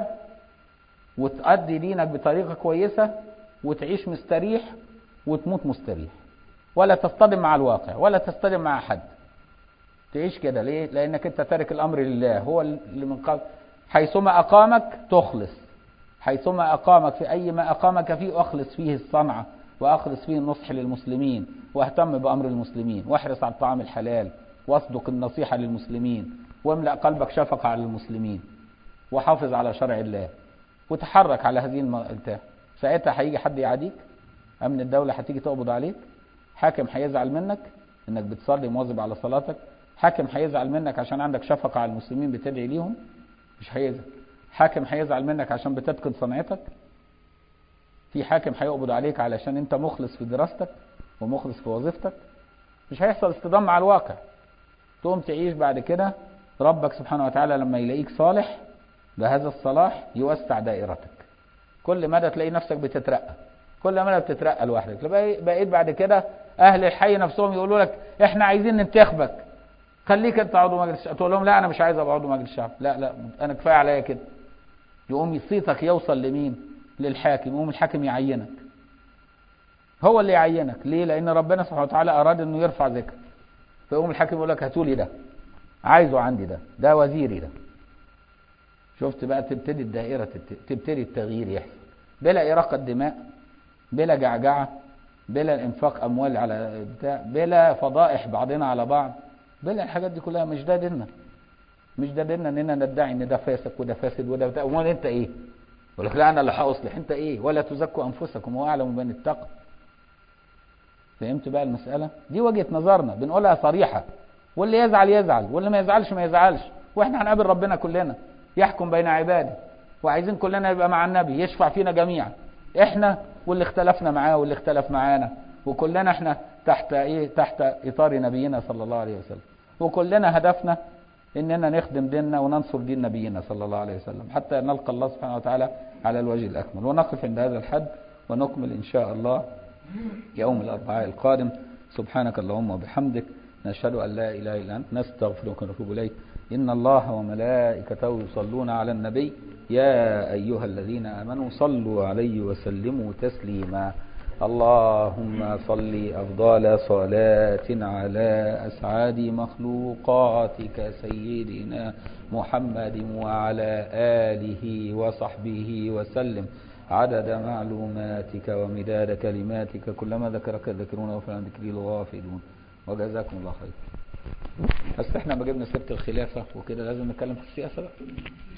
وتأدي دينك بطريقة كويسة وتعيش مستريح وتموت مستريح ولا تصطدم مع الواقع ولا تصطدم مع حد تعيش كده ليه لأنك أنت تارك الأمر لله هو اللي من قبل حيثما أقامك تخلص حيثما أقامك في أي ما أقامك فيه أخلص فيه الصنعة وأخلص فيه النصح للمسلمين واهتم بأمر المسلمين واحرص على الطعام الحلال واصدق النصيحة للمسلمين واملأ قلبك شفقة على المسلمين وحافظ على شرع الله وتحرك على هذه الملتاه ساعتها هيجي حد يعاديك أمن الدولة هتيجي تقبض عليك حاكم هيزعل منك انك بتصلي مواظب على صلاتك حاكم هيزعل منك عشان عندك شفقة على المسلمين بتدعي ليهم مش هيزعل حاكم هيزعل منك عشان بتتقن صنعتك في حاكم هيقبض عليك علشان انت مخلص في دراستك ومخلص في وظيفتك مش هيحصل اصطدام مع الواقع تقوم تعيش بعد كده ربك سبحانه وتعالى لما يلاقيك صالح بهذا الصلاح يوسع دائرتك كل مدى تلاقي نفسك بتترقى كل مدى بتترقى لوحدك بقيت بعد كده اهل الحي نفسهم يقولوا لك احنا عايزين ننتخبك خليك انت عضو مجلس الشعب تقول لهم لا انا مش عايز ابقى عضو مجلس الشعب لا لا انا كفايه عليا كده يقوم صيتك يوصل لمين للحاكم يقوم الحاكم يعينك هو اللي يعينك ليه لان ربنا سبحانه وتعالى اراد انه يرفع ذكر فيقوم الحاكم يقول لك هاتولي ده عايزه عندي ده ده وزيري ده شفت بقى تبتدي الدائرة تبتدي التغيير يحصل بلا إراقة دماء بلا جعجعة بلا انفاق أموال على بتاع بلا فضائح بعضنا على بعض بلا الحاجات دي كلها مش ده ديننا مش ده ديننا اننا ندعي ان ده فاسق وده فاسد وده بتاع امال انت ايه؟ يقول لك لا انا اللي هاصلح انت ايه؟ ولا تزكوا انفسكم هو اعلم من اتقى فهمت بقى المسألة؟ دي وجهة نظرنا بنقولها صريحة واللي يزعل يزعل واللي ما يزعلش ما يزعلش واحنا هنقابل ربنا كلنا يحكم بين عباده وعايزين كلنا يبقى مع النبي يشفع فينا جميعا احنا واللي اختلفنا معاه واللي اختلف معانا وكلنا احنا تحت ايه تحت اطار نبينا صلى الله عليه وسلم وكلنا هدفنا اننا نخدم ديننا وننصر دين نبينا صلى الله عليه وسلم حتى نلقى الله سبحانه وتعالى على الوجه الاكمل ونقف عند هذا الحد ونكمل ان شاء الله يوم الاربعاء القادم سبحانك اللهم وبحمدك نشهد ان لا اله الا انت نستغفرك ونتوب اليك ان الله وملائكته يصلون على النبي يا ايها الذين امنوا صلوا عليه وسلموا تسليما اللهم صل أفضل صلاة على أسعد مخلوقاتك سيدنا محمد وعلى آله وصحبه وسلم عدد معلوماتك ومداد كلماتك كلما ذكرك الذاكرون وفي ذكر الغافلون وجزاكم الله خير بس احنا ما جبنا سيره الخلافه وكده لازم نتكلم في السياسه بقى